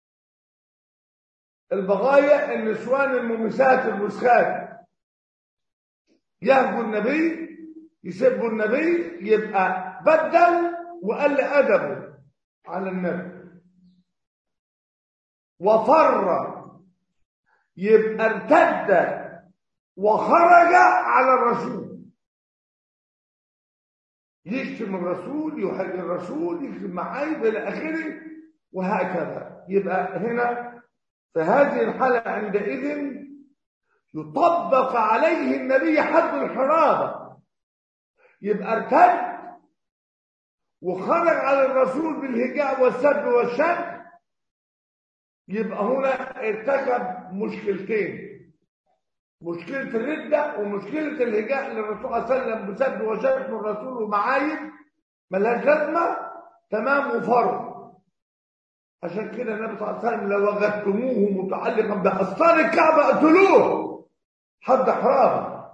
البغايا النسوان الممسات المسخات يهجوا النبي يسبوا النبي يبقى بدل وقل أدبه على النبي وفر يبقى ارتد وخرج على الرسول يشتم الرسول يهاجم الرسول يكتب معايب الى اخره وهكذا يبقى هنا في هذه الحالة عندئذ يطبق عليه النبي حد الحرابة يبقى ارتد وخرج على الرسول بالهجاء والسب والشد يبقى هنا ارتكب مشكلتين مشكلة الردة ومشكلة الهجاء للرسول صلى الله عليه وسلم بسب وشتم الرسول ومعايب ملهاش لازمة تمام وفرض عشان كده النبي صلى الله عليه وسلم لو وجدتموه متعلقا بأسطار الكعبة اقتلوه حد حرام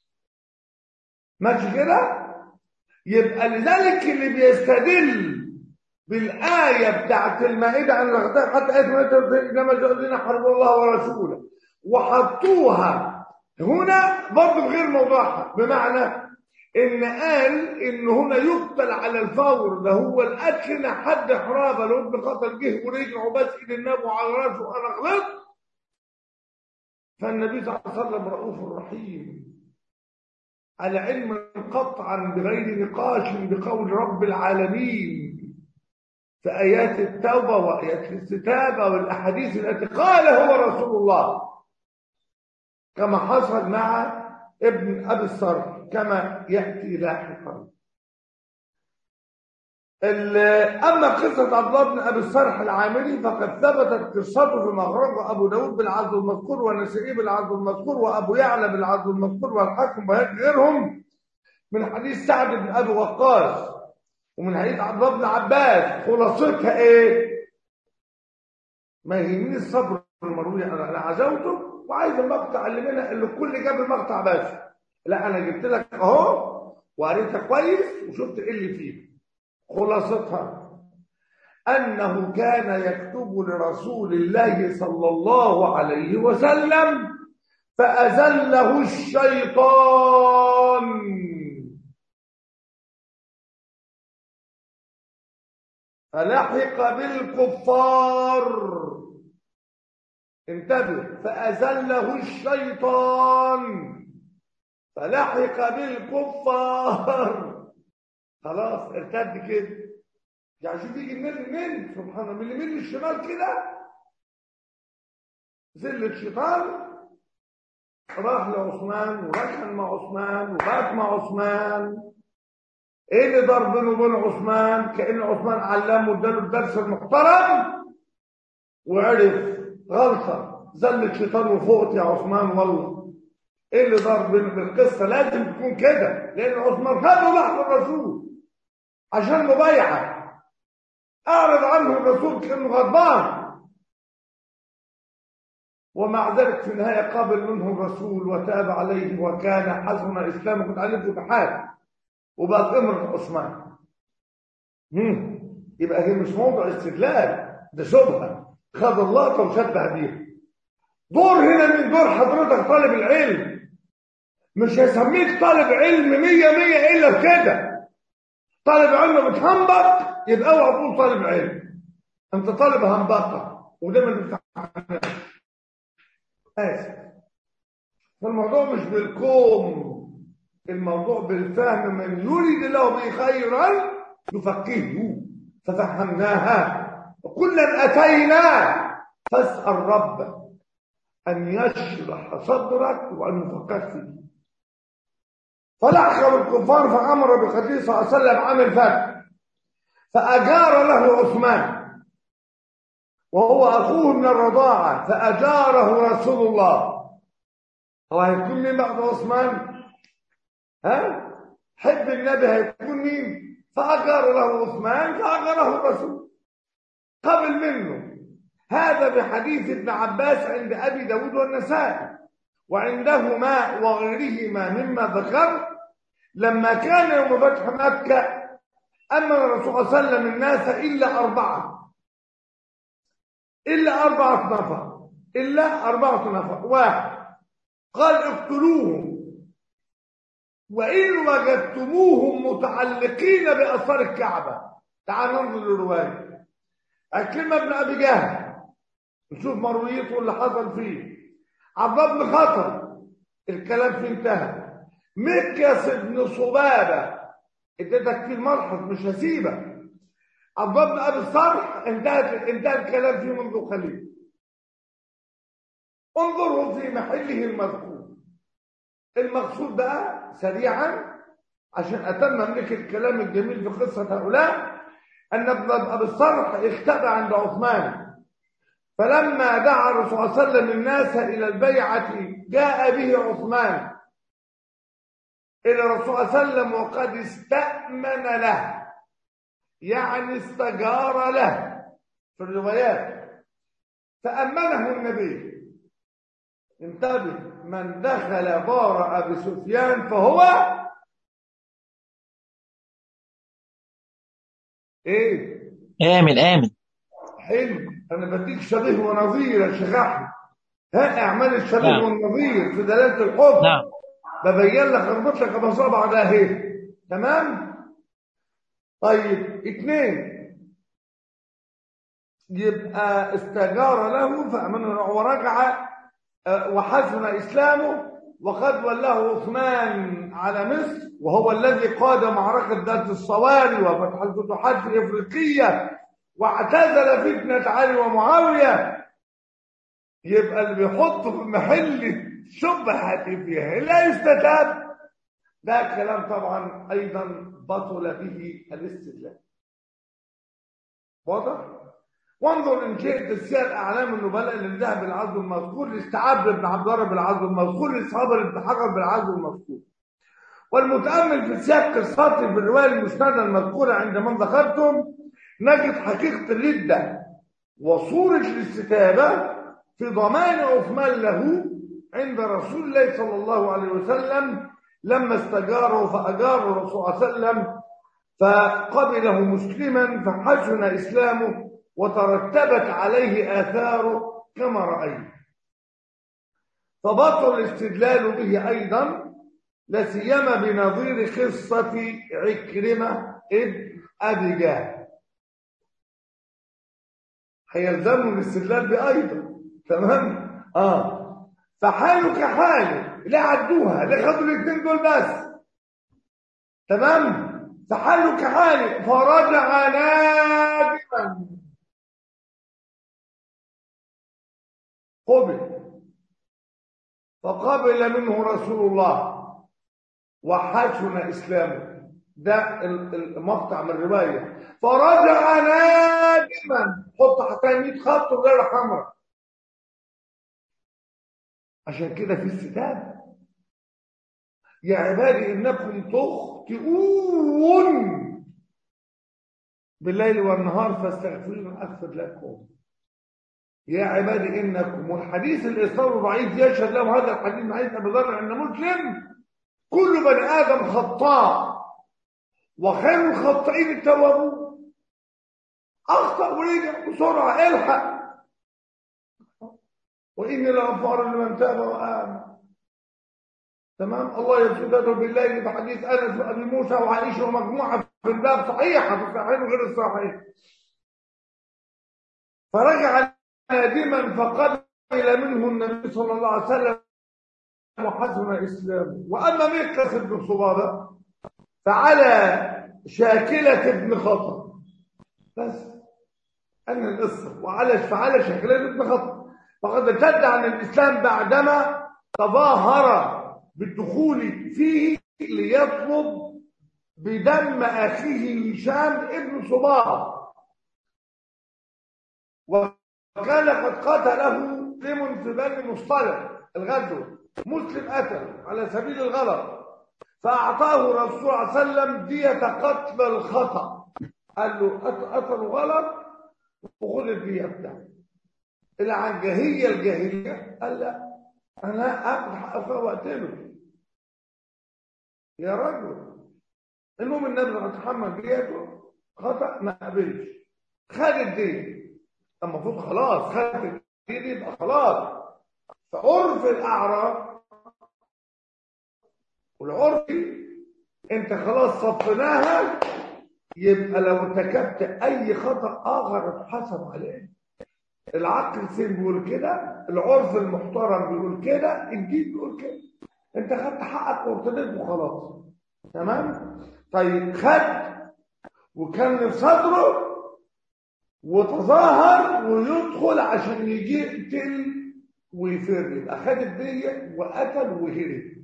ماشي كده يبقى لذلك اللي بيستدل بالآية بتاعت المائدة عن الغداء حتى آية المائدة إنما جاء حرب الله ورسوله وحطوها هنا برضه غير موضوعها بمعنى ان قال ان هنا يقتل على الفور ده هو الادنى حد حرابه لو ابن قتل جه ورجعوا بس ايد النبي وعلى راسه انا غلطت فالنبي صلى الله عليه وسلم رؤوف رحيم على علم قطعا بغير نقاش بقول رب العالمين في ايات التوبه وايات الاستتابه والاحاديث التي قال هو رسول الله كما حصل مع ابن ابي الصرح كما ياتي لاحقا اما قصه عبد الله بن ابي الصرح العامري فقد ثبتت قصته فيما اخرجه ابو داود بالعدل المذكور والنسائي بالعدل المذكور وابو يعلى بالعدل المذكور والحاكم غيرهم من حديث سعد بن ابي وقاص ومن حديث عبد الله بن عباس خلاصتها ايه؟ ما يهمني الصبر المروي انا عزوته وعايز المقطع اللي منها اللي الكل جاب المقطع بس لا انا جبت لك اهو وقريتها كويس وشفت ايه اللي فيه خلاصتها انه كان يكتب لرسول الله صلى الله عليه وسلم فازله الشيطان فلحق بالكفار انتبه فأزله الشيطان فلحق بالكفار خلاص ارتد كده يعني شوف يجي من من سبحان الله من اليمين للشمال كده زل الشيطان راح لعثمان وركن مع عثمان وبات مع عثمان ايه اللي ضرب بينه وبين عثمان كان عثمان علمه واداله الدرس المحترم وعرف غلطه زل الشيطان وفوقت يا عثمان والله ايه اللي ضرب بينه بالقصه لازم تكون كده لان عثمان خده لحظه الرسول عشان مبايعه اعرض عنه الرسول كانه غضبان ومع ذلك في النهايه قابل منه الرسول وتاب عليه وكان حسن اسلامه كنت عليه فتوحات وبقت امرة عثمان مم. يبقى هي مش موضوع استدلال ده شبهه خد اللقطه وشبه بيها دور هنا من دور حضرتك طالب العلم مش هيسميك طالب علم مية مية إلا بكده طالب علم بتهنبط يبقى اوعى تقول طالب علم انت طالب هنبطة وده ما بتتعلمش اسف فالموضوع مش بالكوم الموضوع بالفهم من يريد الله به خيرا يفقهه ففهمناها وكلا اتينا فاسال ربك ان يشرح صدرك وان يفكر فيه فلحق الكفار فامر بالقتيل صلى الله عليه وسلم عام الفتح فاجار له عثمان وهو اخوه من الرضاعه فاجاره رسول الله هو هيكون مين بعد عثمان ها حب النبي هيكون مين فاجار له عثمان فاجره الرسول قبل منه هذا بحديث ابن عباس عند ابي داود والنسائي وعندهما وغيرهما مما ذكر لما كان يوم فتح مكه امن الرسول صلى الله عليه وسلم الناس الا اربعه الا اربعه نفر الا اربعه نفر واحد قال اقتلوهم وإن وجدتموهم متعلقين بأثار الكعبة تعال ننظر للرواية الكلمة ابن أبي جهل نشوف مرويته اللي حصل فيه عبد الله بن خطر الكلام فيه انتهى مكياس بن صبابة اديتك فيه الملحظ مش هسيبك عبد الله بن ابي الصرح انتهى انتهى الكلام فيه منذ قليل انظروا في محله المذكور المقصود بقى سريعا عشان اتمم لك الكلام الجميل في قصه هؤلاء ان ابن ابي الصرح اختبى عند عثمان فلما دعا الرسول صلى الله عليه وسلم الناس الى البيعه جاء به عثمان الى الرسول صلى الله عليه وسلم وقد استامن له يعني استجار له في الروايات فامنه النبي انتبه من دخل دار ابي سفيان فهو ايه
آمن آمن
حلو انا بديك شبيه ونظير يا شيخ احمد ها اعمال الشبيه
نعم.
والنظير في دلاله الحكم
نعم
ببين لك اربط لك بصابع ده اهي تمام طيب اثنين يبقى استجار له فامنه ورجع آه، وحسن اسلامه وقد ولاه عثمان على مصر وهو الذي قاد معركه ذات الصواري وفتح الفتوحات في افريقيه واعتزل فتنه علي ومعاويه يبقى اللي بيحطه في محل شبهه فيها لا يستتاب ده كلام طبعا ايضا بطل به الاستدلال واضح وانظر ان شئت السير اعلام النبلاء للذهب العزو المذكور لاستعاب بن عبد الله بالعزو المذكور لاصحاب بن حجر بالعزو المذكور والمتامل في سياق قصته في الروايه المسنده المذكوره عند من ذكرتم نجد حقيقه الرده وصوره الاستتابه في ضمان عثمان له عند رسول الله صلى الله عليه وسلم لما استجاره فاجاره الرسول صلى الله عليه وسلم فقبله مسلما فحسن اسلامه وترتبت عليه آثاره كما رأينا فبطل الاستدلال به أيضا لا سيما بنظير قصة عكرمة ابن أبي جهل هيلزموا الاستدلال به أيضا تمام؟ آه فحاله كحاله لا عدوها لا خدوا الاثنين دول بس تمام؟ فحاله كحاله فرجع نادما قبل فقبل منه رسول الله وحسن اسلامه ده المقطع من الروايه فرجع نادما حط حتى 100 خط ودايره حمراء عشان كده في استتابه يا عبادي انكم تخطئون بالليل والنهار فاستغفروا اغفر لكم يا عبادي انكم والحديث الاصرار ضعيف يشهد له هذا الحديث من حديث ابي ذر عند مسلم كل بني ادم خطاء وخير الخطائين التوابون اخطا ورجع بسرعه الحق واني لغفار لمن تاب وامن تمام الله يبسطه بالليل بحديث انس وابي موسى وعائشه ومجموعه في الباب صحيحه في الصحيح وغير الصحيح فرجع نادما فقبل منه النبي صلى الله عليه وسلم وحسن اسلامه واما مكه بن صبابه فعلى شاكله ابن خطر بس ان القصه وعلى فعلى شاكله ابن خطر فقد ارتد عن الاسلام بعدما تظاهر بالدخول فيه ليطلب بدم اخيه هشام ابن صبابه وكان قد قتله مسلم في بني مصطلق الغدو مسلم قتل على سبيل الغضب فأعطاه الرسول صلى الله عليه وسلم دية قتل الخطأ قال له قتل غلط وخذ الدية بتاعتي العنجهية الجاهلية قال لا أنا أخذ حقك وأقتله يا رجل المهم النبي لما تحمل ديته خطأ ما قبلش خد الدية المفروض خلاص خدت الدين يبقى خلاص فعرف الاعراب والعرف انت خلاص صفناها يبقى لو ارتكبت اي خطا اخر اتحسب عليه العقل السين بيقول كده العرف المحترم بيقول كده الدين بيقول كده انت خدت حقك وارتديت وخلاص تمام طيب خد وكان في صدره وتظاهر ويدخل عشان يجي يقتل ويفر يبقى خد الدية وقتل وهرب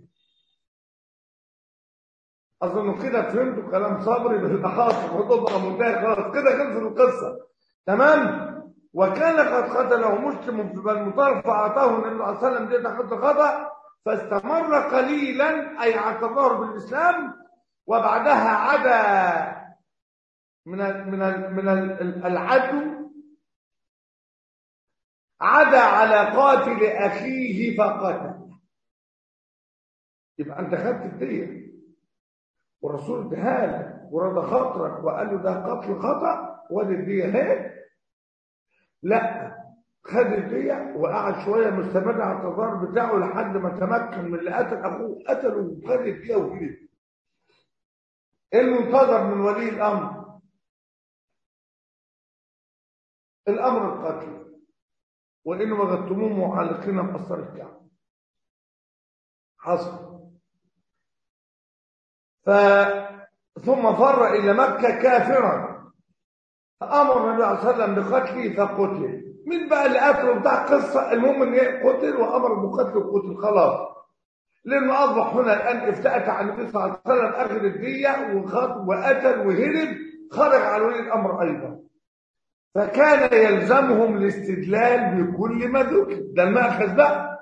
اظن كده فهمتوا كلام صبري بالاخص خطوبه منتهي خلاص كده خلصت القصه تمام وكان قد قتله مسلم في بني مطار فاعطاه النبي صلى الله عليه وسلم دية قتل خطا فاستمر قليلا اي اعتبره بالاسلام وبعدها عدا من ال من ال من ال العدو عدا على قاتل اخيه فقتل يبقى انت خدت الديه والرسول اداها لك ورضى خاطرك وقال له ده قتل خطا وادي الديه اهي لا خد الديه وقعد شويه مستمر على التظاهر بتاعه لحد ما تمكن من اللي قتل اخوه قتله وخد الديه وكده ايه المنتظر من ولي الامر الامر القتل وانه وجدتموه معلقين مقصر الكعب حصل ف ثم فر الى مكه كافرا فامر النبي صلى الله عليه وسلم بقتله فقتل مين بقى اللي قتله بتاع قصه المهم ان قتل وامر بقتله قتل خلاص لانه اصبح هنا الان افتأت عن النبي صلى الله عليه وسلم اخذ الديه وخط وقتل وهرب خرج على ولي الامر ايضا فكان يلزمهم الاستدلال بكل ما ذكر ده المأخذ بقى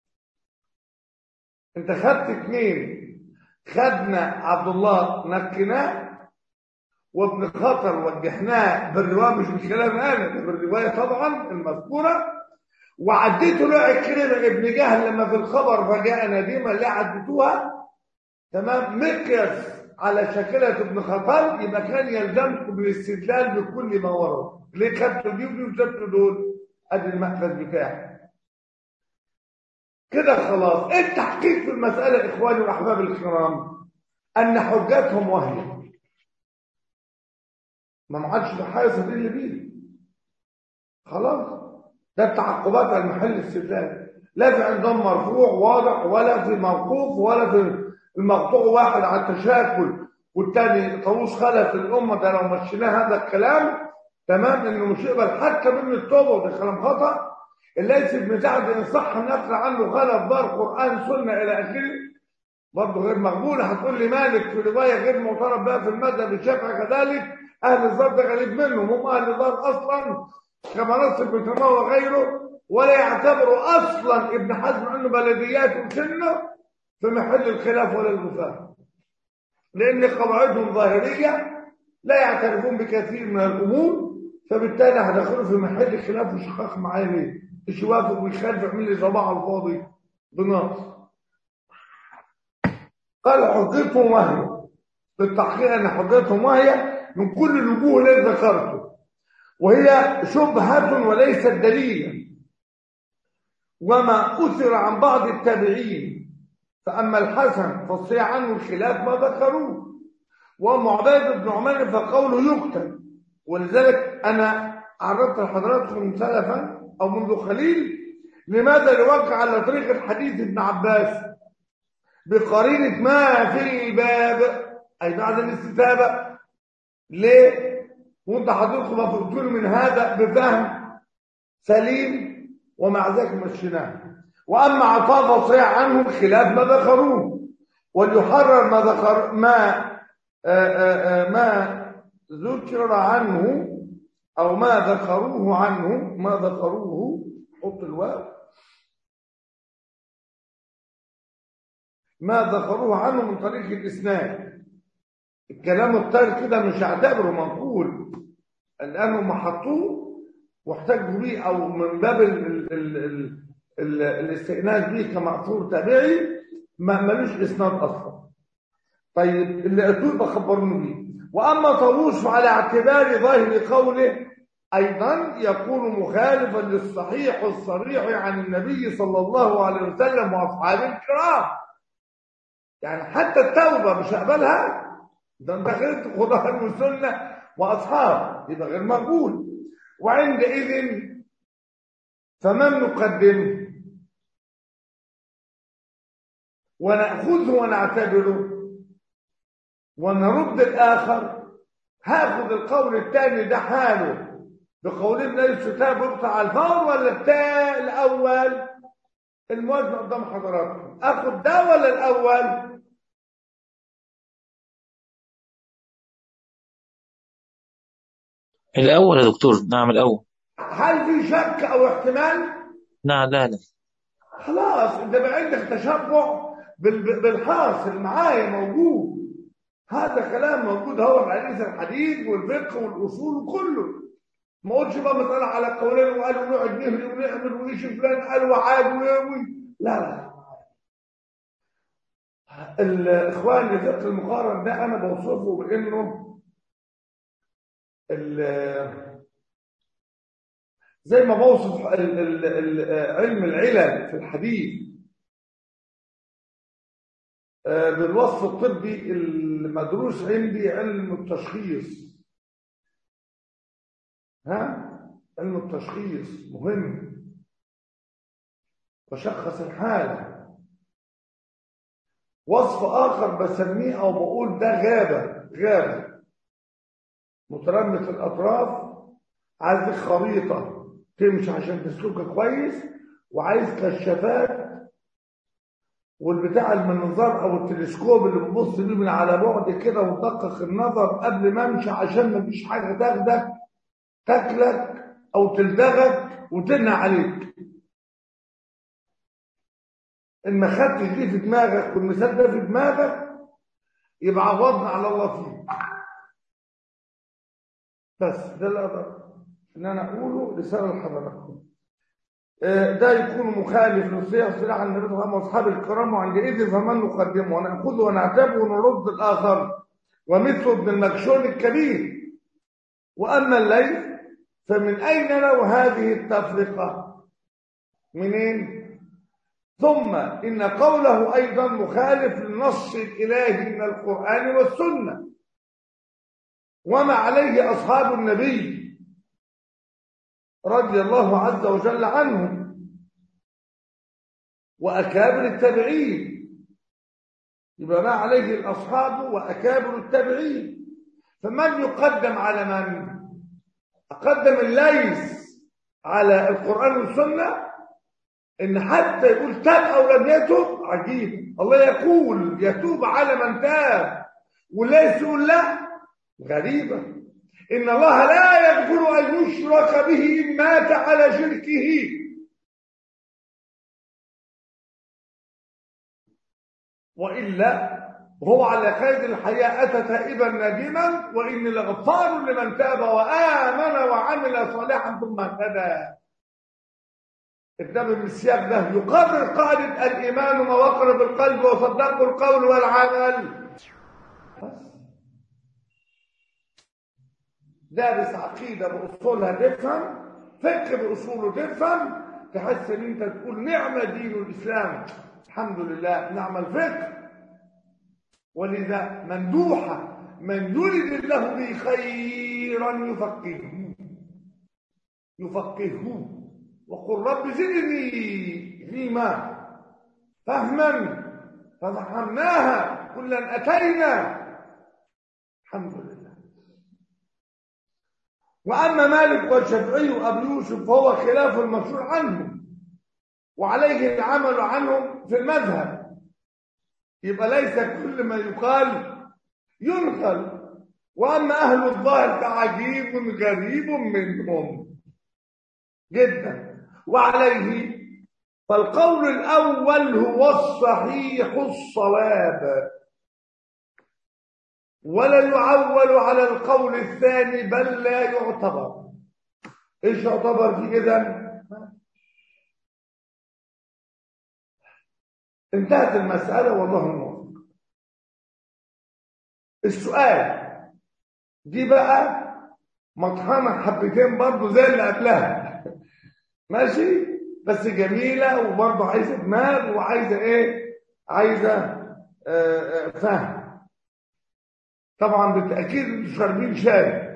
انت خدت اثنين خدنا عبد الله نكناه وابن خطر وجهناه بالروايه مش بالكلام انا ده بالروايه طبعا المذكوره وعديته له عكرمه ابن جهل لما في الخبر فجاء نديما اللي عدتوها تمام مقياس على شكلة ابن خطر يبقى كان يلزمكم بالاستدلال بكل ما ورد ليه خدتوا دي ودي وسبتوا دول ادي المأخذ بتاعي كده خلاص التحقيق في المسألة إخواني وأحباب الكرام أن حجتهم وهي ما معادش بحاجة سبيل بيه خلاص ده التعقبات المحل الاستدلال لا في عندهم مرفوع واضح ولا في موقوف ولا في المقطوع واحد على التشاكل والتاني طاووس خلف الأمة ده لو مشيناه هذا الكلام تمام انه مش يقبل حتى من التوبه وده كلام خطا الليث بن سعد ان صح النقل عنه خلف دار قران سنه الى اخره برضه غير مقبوله هتقول لي مالك في روايه غير معترف بها في المذهب الشافعي كذلك اهل الظاهر ده غريب منهم هم اهل الظاهر اصلا كما نص ابن تيميه وغيره ولا يعتبروا اصلا ابن حزم انه بلديات وسنه في محل الخلاف ولا الوفاق لان قواعدهم ظاهريه لا يعترفون بكثير من الامور فبالتالي هدخله في محل خلاف وشقاق معايا ليه؟ مش يوافق ويخالف يعمل لي صباح على الفاضي بنص قال حجتهم وهي بالتحقيق ان حجتهم وهي من كل الوجوه التي ذكرته وهي شبهة وليست دليلا وما أثر عن بعض التابعين فأما الحسن فالصيح عنه الخلاف ما ذكروه وأما عبيد بن عمر فقوله يقتل ولذلك أنا عرضت لحضراتكم سلفا أو منذ قليل لماذا يوقع على طريق الحديث ابن عباس بقرينة ما في الباب أي بعد الاستتابة ليه؟ وانت حضرتك مفروضون من هذا بفهم سليم ومع ذلك مشيناه واما عطاء فصيح عنهم خلاف ما ذكروه وليحرر ما ذكر ما آآ آآ ما ذكر عنه او ما ذكروه عنه ما ذكروه حط الواو ما ذكروه عنه من طريق الاسناد الكلام الطاير كده مش هعتبره منقول لانه ما حطوه واحتجوا بيه او من باب ال ال ال ال ال الاستئناس بيه كمأثور تابعي ما ملوش اسناد اصلا طيب اللي اتوه بخبروني بيه واما طاووس على اعتبار ظاهر قوله ايضا يكون مخالفا للصحيح الصريح عن النبي صلى الله عليه وسلم واصحابه الكرام يعني حتى التوبه مش هقبلها ده انت غيرت قرآن والسنة وأصحاب يبقى غير مقبول وعندئذ فمن نقدم ونأخذه ونعتبره ونرد الآخر هاخد القول الثاني ده حاله بقولين ليس تاب يقطع على الفور ولا التاء الأول الموازنة قدام حضراتكم اخد ده ولا الأول
الأول يا دكتور نعم الأول
هل في شك أو احتمال
نعم لا لا
خلاص انت بقى عندك تشبع بال- بالحاصل معايا موجود هذا كلام موجود هو في حديث الحديث والفقه والاصول وكله ما قلتش بقى مسألة على قولين وقالوا نقعد نهري ونعمل ونيجي فلان قال وعاد ويوي لا لا الاخوان فقه المقارن ده انا بوصفه بانه ال- زي ما بوصف ال- ال- ال- علم العلل في الحديث آه، بالوصف الطبي المدروس عندي علم التشخيص ها علم التشخيص مهم بشخص الحالة وصف آخر بسميه أو بقول ده غابة غابة مترمة الأطراف عايز خريطة تمشي عشان تسلكها كويس وعايز كشافات والبتاع المنظار او التلسكوب اللي بتبص بيه من على بعد كده وتدقق النظر قبل ما امشي عشان ما فيش حاجه تاخدك تاكلك او تلدغك وتنهى عليك ان ما خدتش دي في دماغك والمثال ده في دماغك يبقى عوضنا على الله فيه بس ده اللي اقدر ان انا اقوله رساله لحضراتكم آه، ده يكون مخالف للصيغ صراع النبي صلى الله عليه وسلم واصحاب الكرام وعندئذ فمن نقدمه وناخذه ونعتبه ونرد الاخر ومثل ابن المكشون الكبير واما الليل فمن اين له هذه التفرقه منين ثم ان قوله ايضا مخالف للنص الالهي من القران والسنه وما عليه اصحاب النبي رضي الله عز وجل عنهم وأكابر التابعين يبقى ما عليه الأصحاب وأكابر التابعين فمن يقدم على من أقدم الليث على القرآن والسنة إن حتى يقول تاب أو لم يتب عجيب الله يقول يتوب على من تاب وليس يقول لا غريبة إن الله لا يغفر أن يشرك به إن مات على شركه وإلا هو على قيد الحياة أتى تائبا ندما وإني لغفار لمن تاب وآمن وعمل صالحا ثم اهتدى النبي من السياق ده يقرر قاعدة الإيمان ما وقر بالقلب وصدقه القول والعمل بس دارس عقيدة بأصولها تفهم فقه بأصوله تفهم تحس ان انت تقول نعمة دين الإسلام الحمد لله نعم الفقه ولذا مندوحة من يرد الله به خيرا يفقهه يفقهه وقل رب زدني فيما فهما ففهمناها كلا أتينا الحمد لله وأما مالك والشافعي وأبو يوسف فهو خلاف المشهور عنهم وعليه العمل عنهم في المذهب يبقى ليس كل ما يقال ينقل وأما أهل الظاهر فعجيب غريب منهم جدا وعليه فالقول الأول هو الصحيح الصواب ولا يعول على القول الثاني بل لا يعتبر ايش يعتبر في اذا انتهت المسألة والله الموفق السؤال دي بقى مطحنة حبتين برضو زي اللي قبلها ماشي بس جميلة وبرضو عايزة دماغ وعايزة ايه عايزة آه، آه، فهم طبعا بالتأكيد انتوا شاربين شاي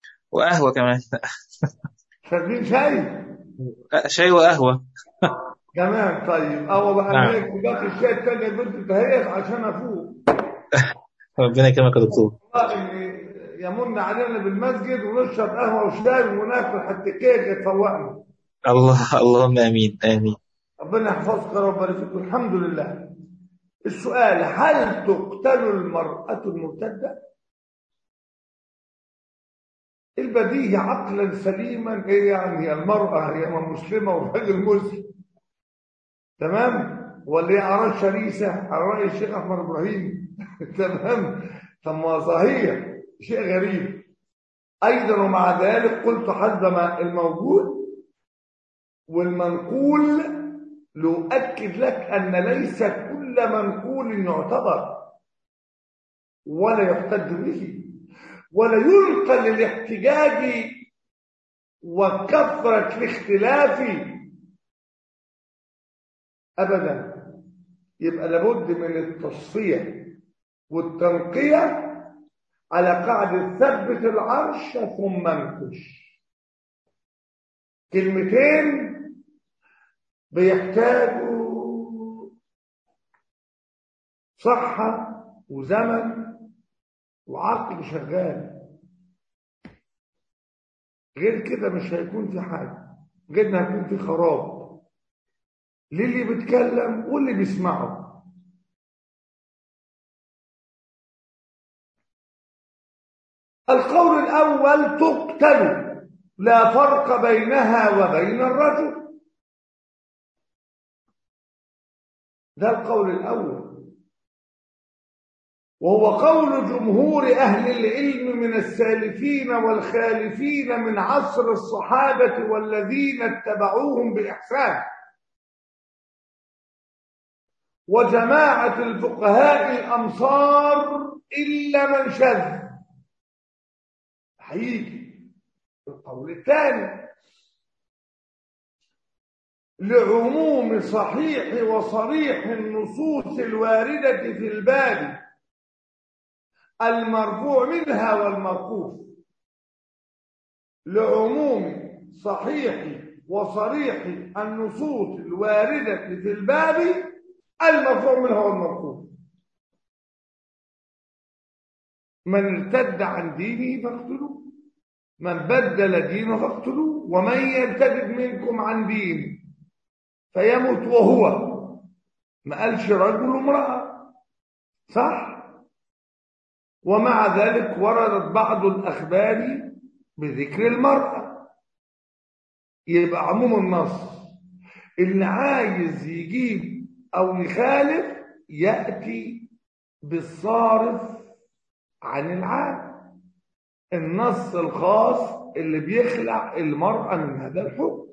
وقهوة كمان
شاربين شاي
لا، شاي وقهوة
كمان طيب أو بقى
نعم.
لك باقي الشيء التانية البنت تهيئ عشان أفوق
ربنا يكرمك يا دكتور
والله يمن علينا بالمسجد ونشرب قهوة وشاي وناكل حتى كيك يتفوقنا
الله اللهم امين امين
ربنا يحفظك يا رب ويبارك فيك الحمد لله السؤال هل تقتل المرأة المرتدة؟ البديهي عقلا سليما ايه يعني المرأة هي مسلمة والراجل مسلم تمام؟ ولا هي أعراض شريسة على رأي الشيخ أحمد إبراهيم تمام؟ طب ما صحيح شيء غريب أيضا ومع ذلك قلت حسب ما الموجود والمنقول لأؤكد لك أن ليس كل منقول يعتبر ولا يحتج به ولا ينقل للاحتجاج وكثرة الاختلاف أبدا يبقى لابد من التصفية والتنقية على قاعدة ثبت العرش ثم انكش كلمتين بيحتاجوا صحة وزمن وعقل شغال غير كده مش هيكون في حاجة غير إن هيكون في خراب للي بيتكلم واللي بيسمعه القول الأول تقتل لا فرق بينها وبين الرجل ده القول الأول وهو قول جمهور أهل العلم من السالفين والخالفين من عصر الصحابة والذين اتبعوهم بإحسان وجماعة الفقهاء الأمصار إلا من شذ هيجي القول الثاني لعموم صحيح وصريح النصوص الواردة في الباب المرفوع منها والموقوف لعموم صحيح وصريح النصوص الواردة في الباب المرفوع منها والموقوف من ارتد عن دينه فاقتلوه من بدل دينه فاقتلوه ومن يرتد منكم عن دينه فيموت وهو ما قالش رجل وامرأة صح ومع ذلك وردت بعض الأخبار بذكر المرأة يبقى عموم النص اللي عايز يجيب أو يخالف يأتي بالصارف عن العام النص الخاص اللي بيخلع المرأة من هذا الحكم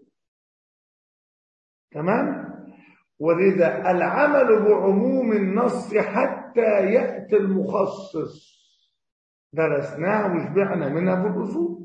تمام ولذا العمل بعموم النص حتى يأتي المخصص درسناه وشبعنا منها بالرسول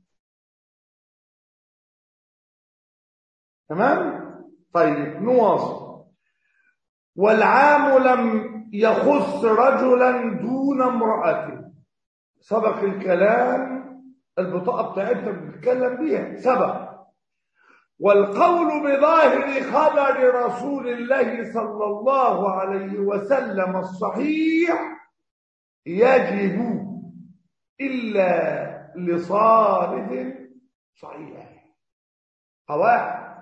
تمام طيب نواصل والعام لم يخص رجلا دون امرأة سبق الكلام البطاقة بتاعتنا بنتكلم بيها سبق والقول بظاهر خبر رسول الله صلى الله عليه وسلم الصحيح يجب إلا لصارف صحيح قواعد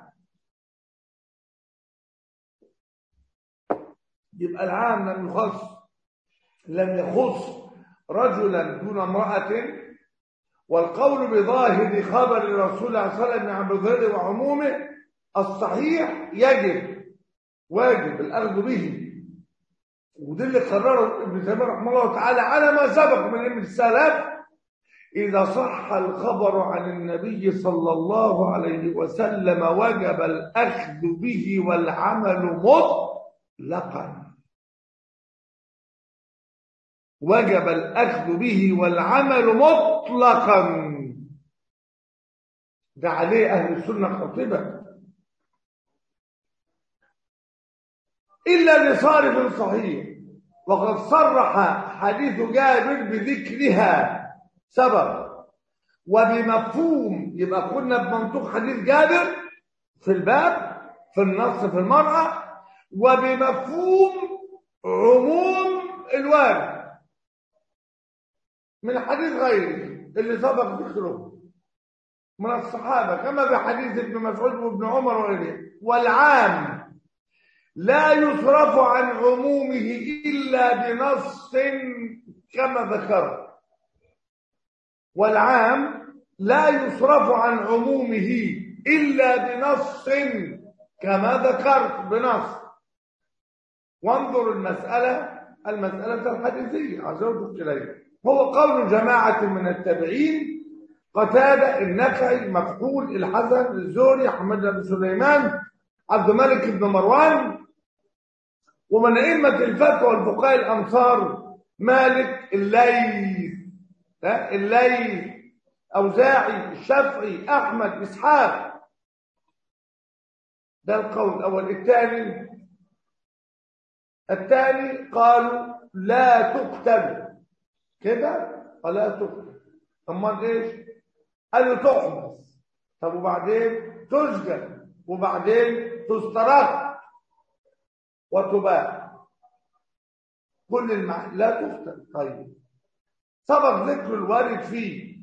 يبقى العام لم يخص لم يخص رجلا دون امرأة والقول بظاهر خبر رسول الله صلى الله عليه وسلم عن بظاهره وعمومه الصحيح يجب واجب الأخذ به وده اللي قرره ابن تيميه رحمه الله تعالى على ما سبق من علم السلف إذا صح الخبر عن النبي صلى الله عليه وسلم وجب الأخذ به والعمل مطلقا وجب الأخذ به والعمل مطلقا ده عليه أهل السنة خاطبة إلا لصارف صحيح وقد صرح حديث جابر بذكرها سبب وبمفهوم يبقى كنا بمنطوق حديث جابر في الباب في النص في المرأة وبمفهوم عموم الوارد من حديث غيره اللي سبق ذكره من الصحابة كما في حديث ابن مسعود وابن عمر وغيره والعام لا يصرف عن عمومه إلا بنص كما ذكرت والعام لا يصرف عن عمومه إلا بنص كما ذكرت بنص وانظر المسألة المسألة الحديثية عزوجك إليها هو قول جماعة من التابعين قتادة النخعي مكحول الحسن الزهري حمد بن سليمان عبد الملك بن مروان ومن أئمة الفتوى والفقهاء الأمصار مالك الليث ها الليث أوزاعي الشافعي أحمد إسحاق ده القول الأول الثاني الثاني قالوا لا تكتب كده ولا تكتب امال ايش قالوا تحبس طب وبعدين تسجن وبعدين تسترد وتباع كل المع... لا تفتن طيب سبق ذكر الوارد فيه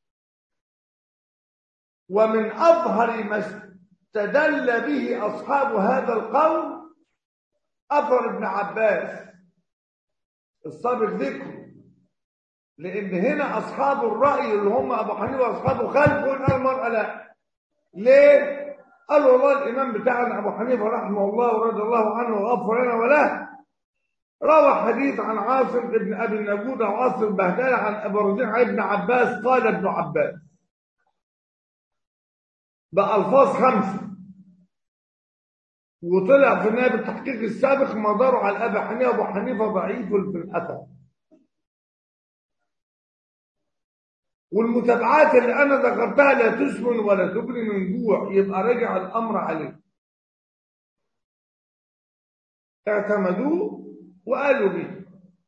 ومن أظهر ما استدل به أصحاب هذا القول أثر ابن عباس السابق ذكره لأن هنا أصحاب الرأي اللي هم أبو حنيفة وأصحابه خلفوا أن المرأة لا ليه؟ قال والله الإمام بتاعنا أبو حنيفة رحمه الله ورضي الله عنه وغفر لنا وله روى حديث عن عاصم بن أبي النجود وعاصم بهدال عن أبي رجيع ابن عباس قال ابن عباس بألفاظ خمسة وطلع في النهاية بالتحقيق السابق مداره على أبي حنيفة أبو حنيفة ضعيف في الأثر والمتابعات اللي أنا ذكرتها لا تسمن ولا تبني من جوع يبقى رجع الأمر عليه اعتمدوه وقالوا به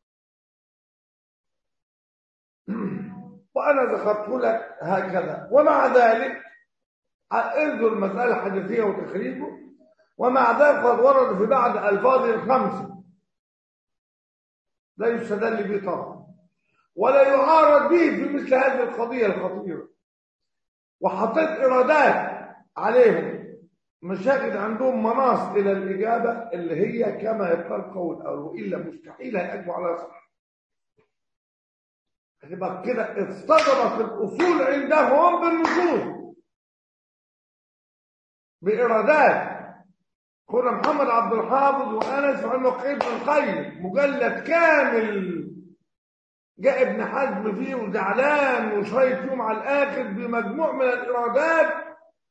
وأنا ذكرت لك هكذا ومع ذلك انظر المسألة الحديثية وتخريجه ومع ذلك قد ورد في بعض ألفاظه الخمسة لا يستدل به طبعا ولا يعارض به في مثل هذه القضية الخطيرة وحطيت إرادات عليهم مشاكل عندهم مناص إلى الإجابة اللي هي كما يقال قول أول وإلا مستحيل هيأجوا على صح هتبقى كده اصطدمت الأصول عندهم بالنصوص بإرادات كنا محمد عبد الحافظ وأنس وعنه قيد بن القيم مجلد كامل جاء ابن حزم فيه وزعلان وشايف فيهم على الآخر بمجموع من الإرادات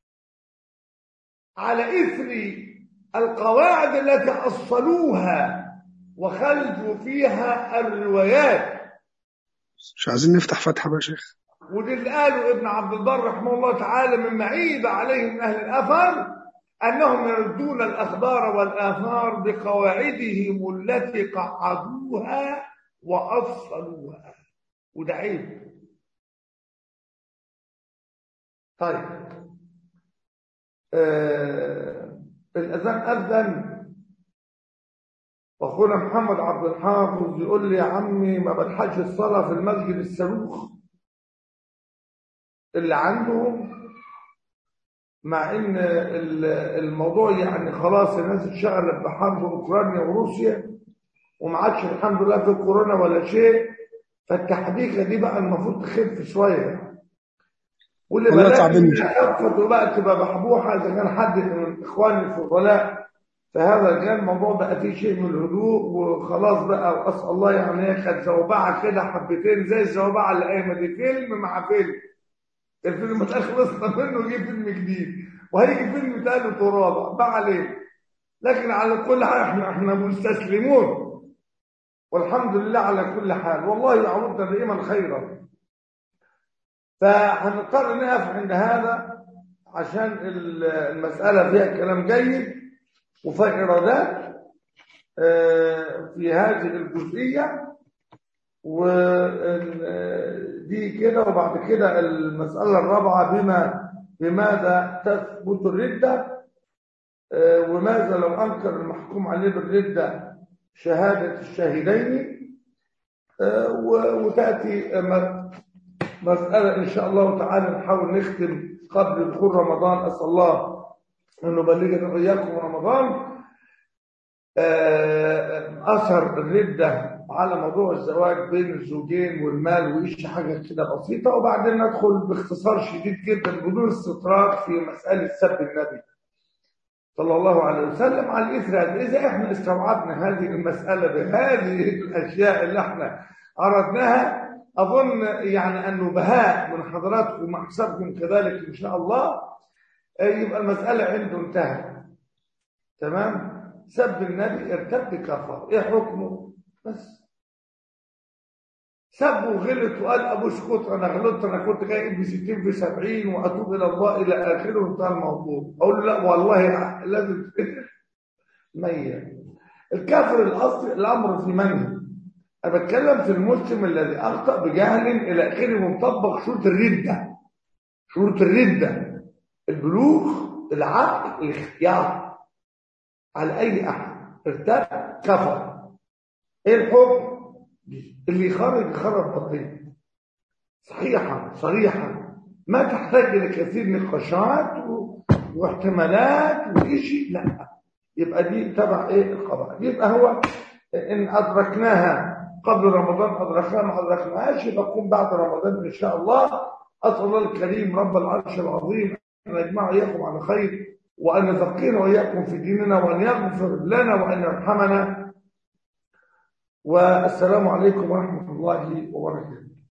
على إثر القواعد التي أصلوها وخلفوا فيها الروايات
مش عايزين نفتح فتحة بقى يا شيخ
ودي اللي قاله ابن عبد البر رحمه الله تعالى مما عيب عليه من أهل الأثر أنهم يردون الأخبار والآثار بقواعدهم التي قعدوها وأصلوها وده عيب طيب آه الأذان أذن وأخونا محمد عبد الحافظ يقول لي يا عمي ما بلحقش الصلاة في المسجد الصاروخ اللي عندهم مع ان الموضوع يعني خلاص الناس اتشغلت بحرب اوكرانيا وروسيا وما عادش الحمد لله في كورونا ولا شيء فالتحديثه دي بقى المفروض تخف شويه واللي
والله
بدات
تعبان.
خفت وبقى تبقى محبوحه اذا كان حد من اخواني الفضلاء فهذا كان الموضوع بقى فيه شيء من الهدوء وخلاص بقى واسال الله يعني هي كانت زوبعه كده حبتين زي الزوبعه اللي قايمه دي فيلم مع فيلم الفيلم ما خلصنا منه يجيب فيلم جديد وهيجي فيلم تالت ورابع ما عليه لكن على كل حال احنا احنا مستسلمون والحمد لله على كل حال والله يعوضنا دائما خيرا فهنضطر نقف عند هذا عشان ال- المسألة فيها كلام جيد وفيها إرادات آه، في هذه الجزئية ودي كده وبعد كده المسألة الرابعة بما بماذا تثبت الردة آه، وماذا لو أنكر المحكوم عليه بالردة شهادة الشاهدين آه، و- وتأتي م- مسألة إن شاء الله تعالى نحاول نختم قبل دخول رمضان أسأل الله أن نبلغنا وإياكم رمضان آه، أثر الردة على موضوع الزواج بين الزوجين والمال وإيش حاجة كده بسيطة وبعدين ندخل باختصار شديد جدا بدون استطراد في مسألة سب النبي صلى الله عليه وسلم على الإثر هذا إذا إحنا استوعبنا هذه المسألة بهذه الأشياء اللي إحنا عرضناها أظن يعني أنه بهاء من حضراتكم مع حسابكم كذلك إن شاء الله آه، يبقى المسألة عنده انتهت تمام سب النبي ارتد كفر ايه حكمه بس سب وغلط وقال ابو اسكت انا غلطت انا كنت جاي ب 60 في 70 واتوب الى الله الى اخره وانتهى الموضوع اقول له لا والله لازم ميت الكافر الاصلي الامر في منهج انا بتكلم في المسلم الذي اخطا بجهل الى اخره ومطبق شروط الرده شروط الرده البلوغ العقل الاختيار على اي احد ارتد كفر ايه الحكم اللي يخرج يخرج بطيء صحيحا صريحا ما تحتاج الى كثير نقاشات و... واحتمالات وإشي لا يبقى دي تبع ايه القضاء يبقى هو ان ادركناها قبل رمضان ادركناها ما ادركناهاش يبقى تكون بعد رمضان ان شاء الله اسال الله الكريم رب العرش العظيم ان يجمع اياكم على خير وان يفقهنا واياكم في ديننا وان يغفر لنا وان يرحمنا والسلام عليكم ورحمه الله وبركاته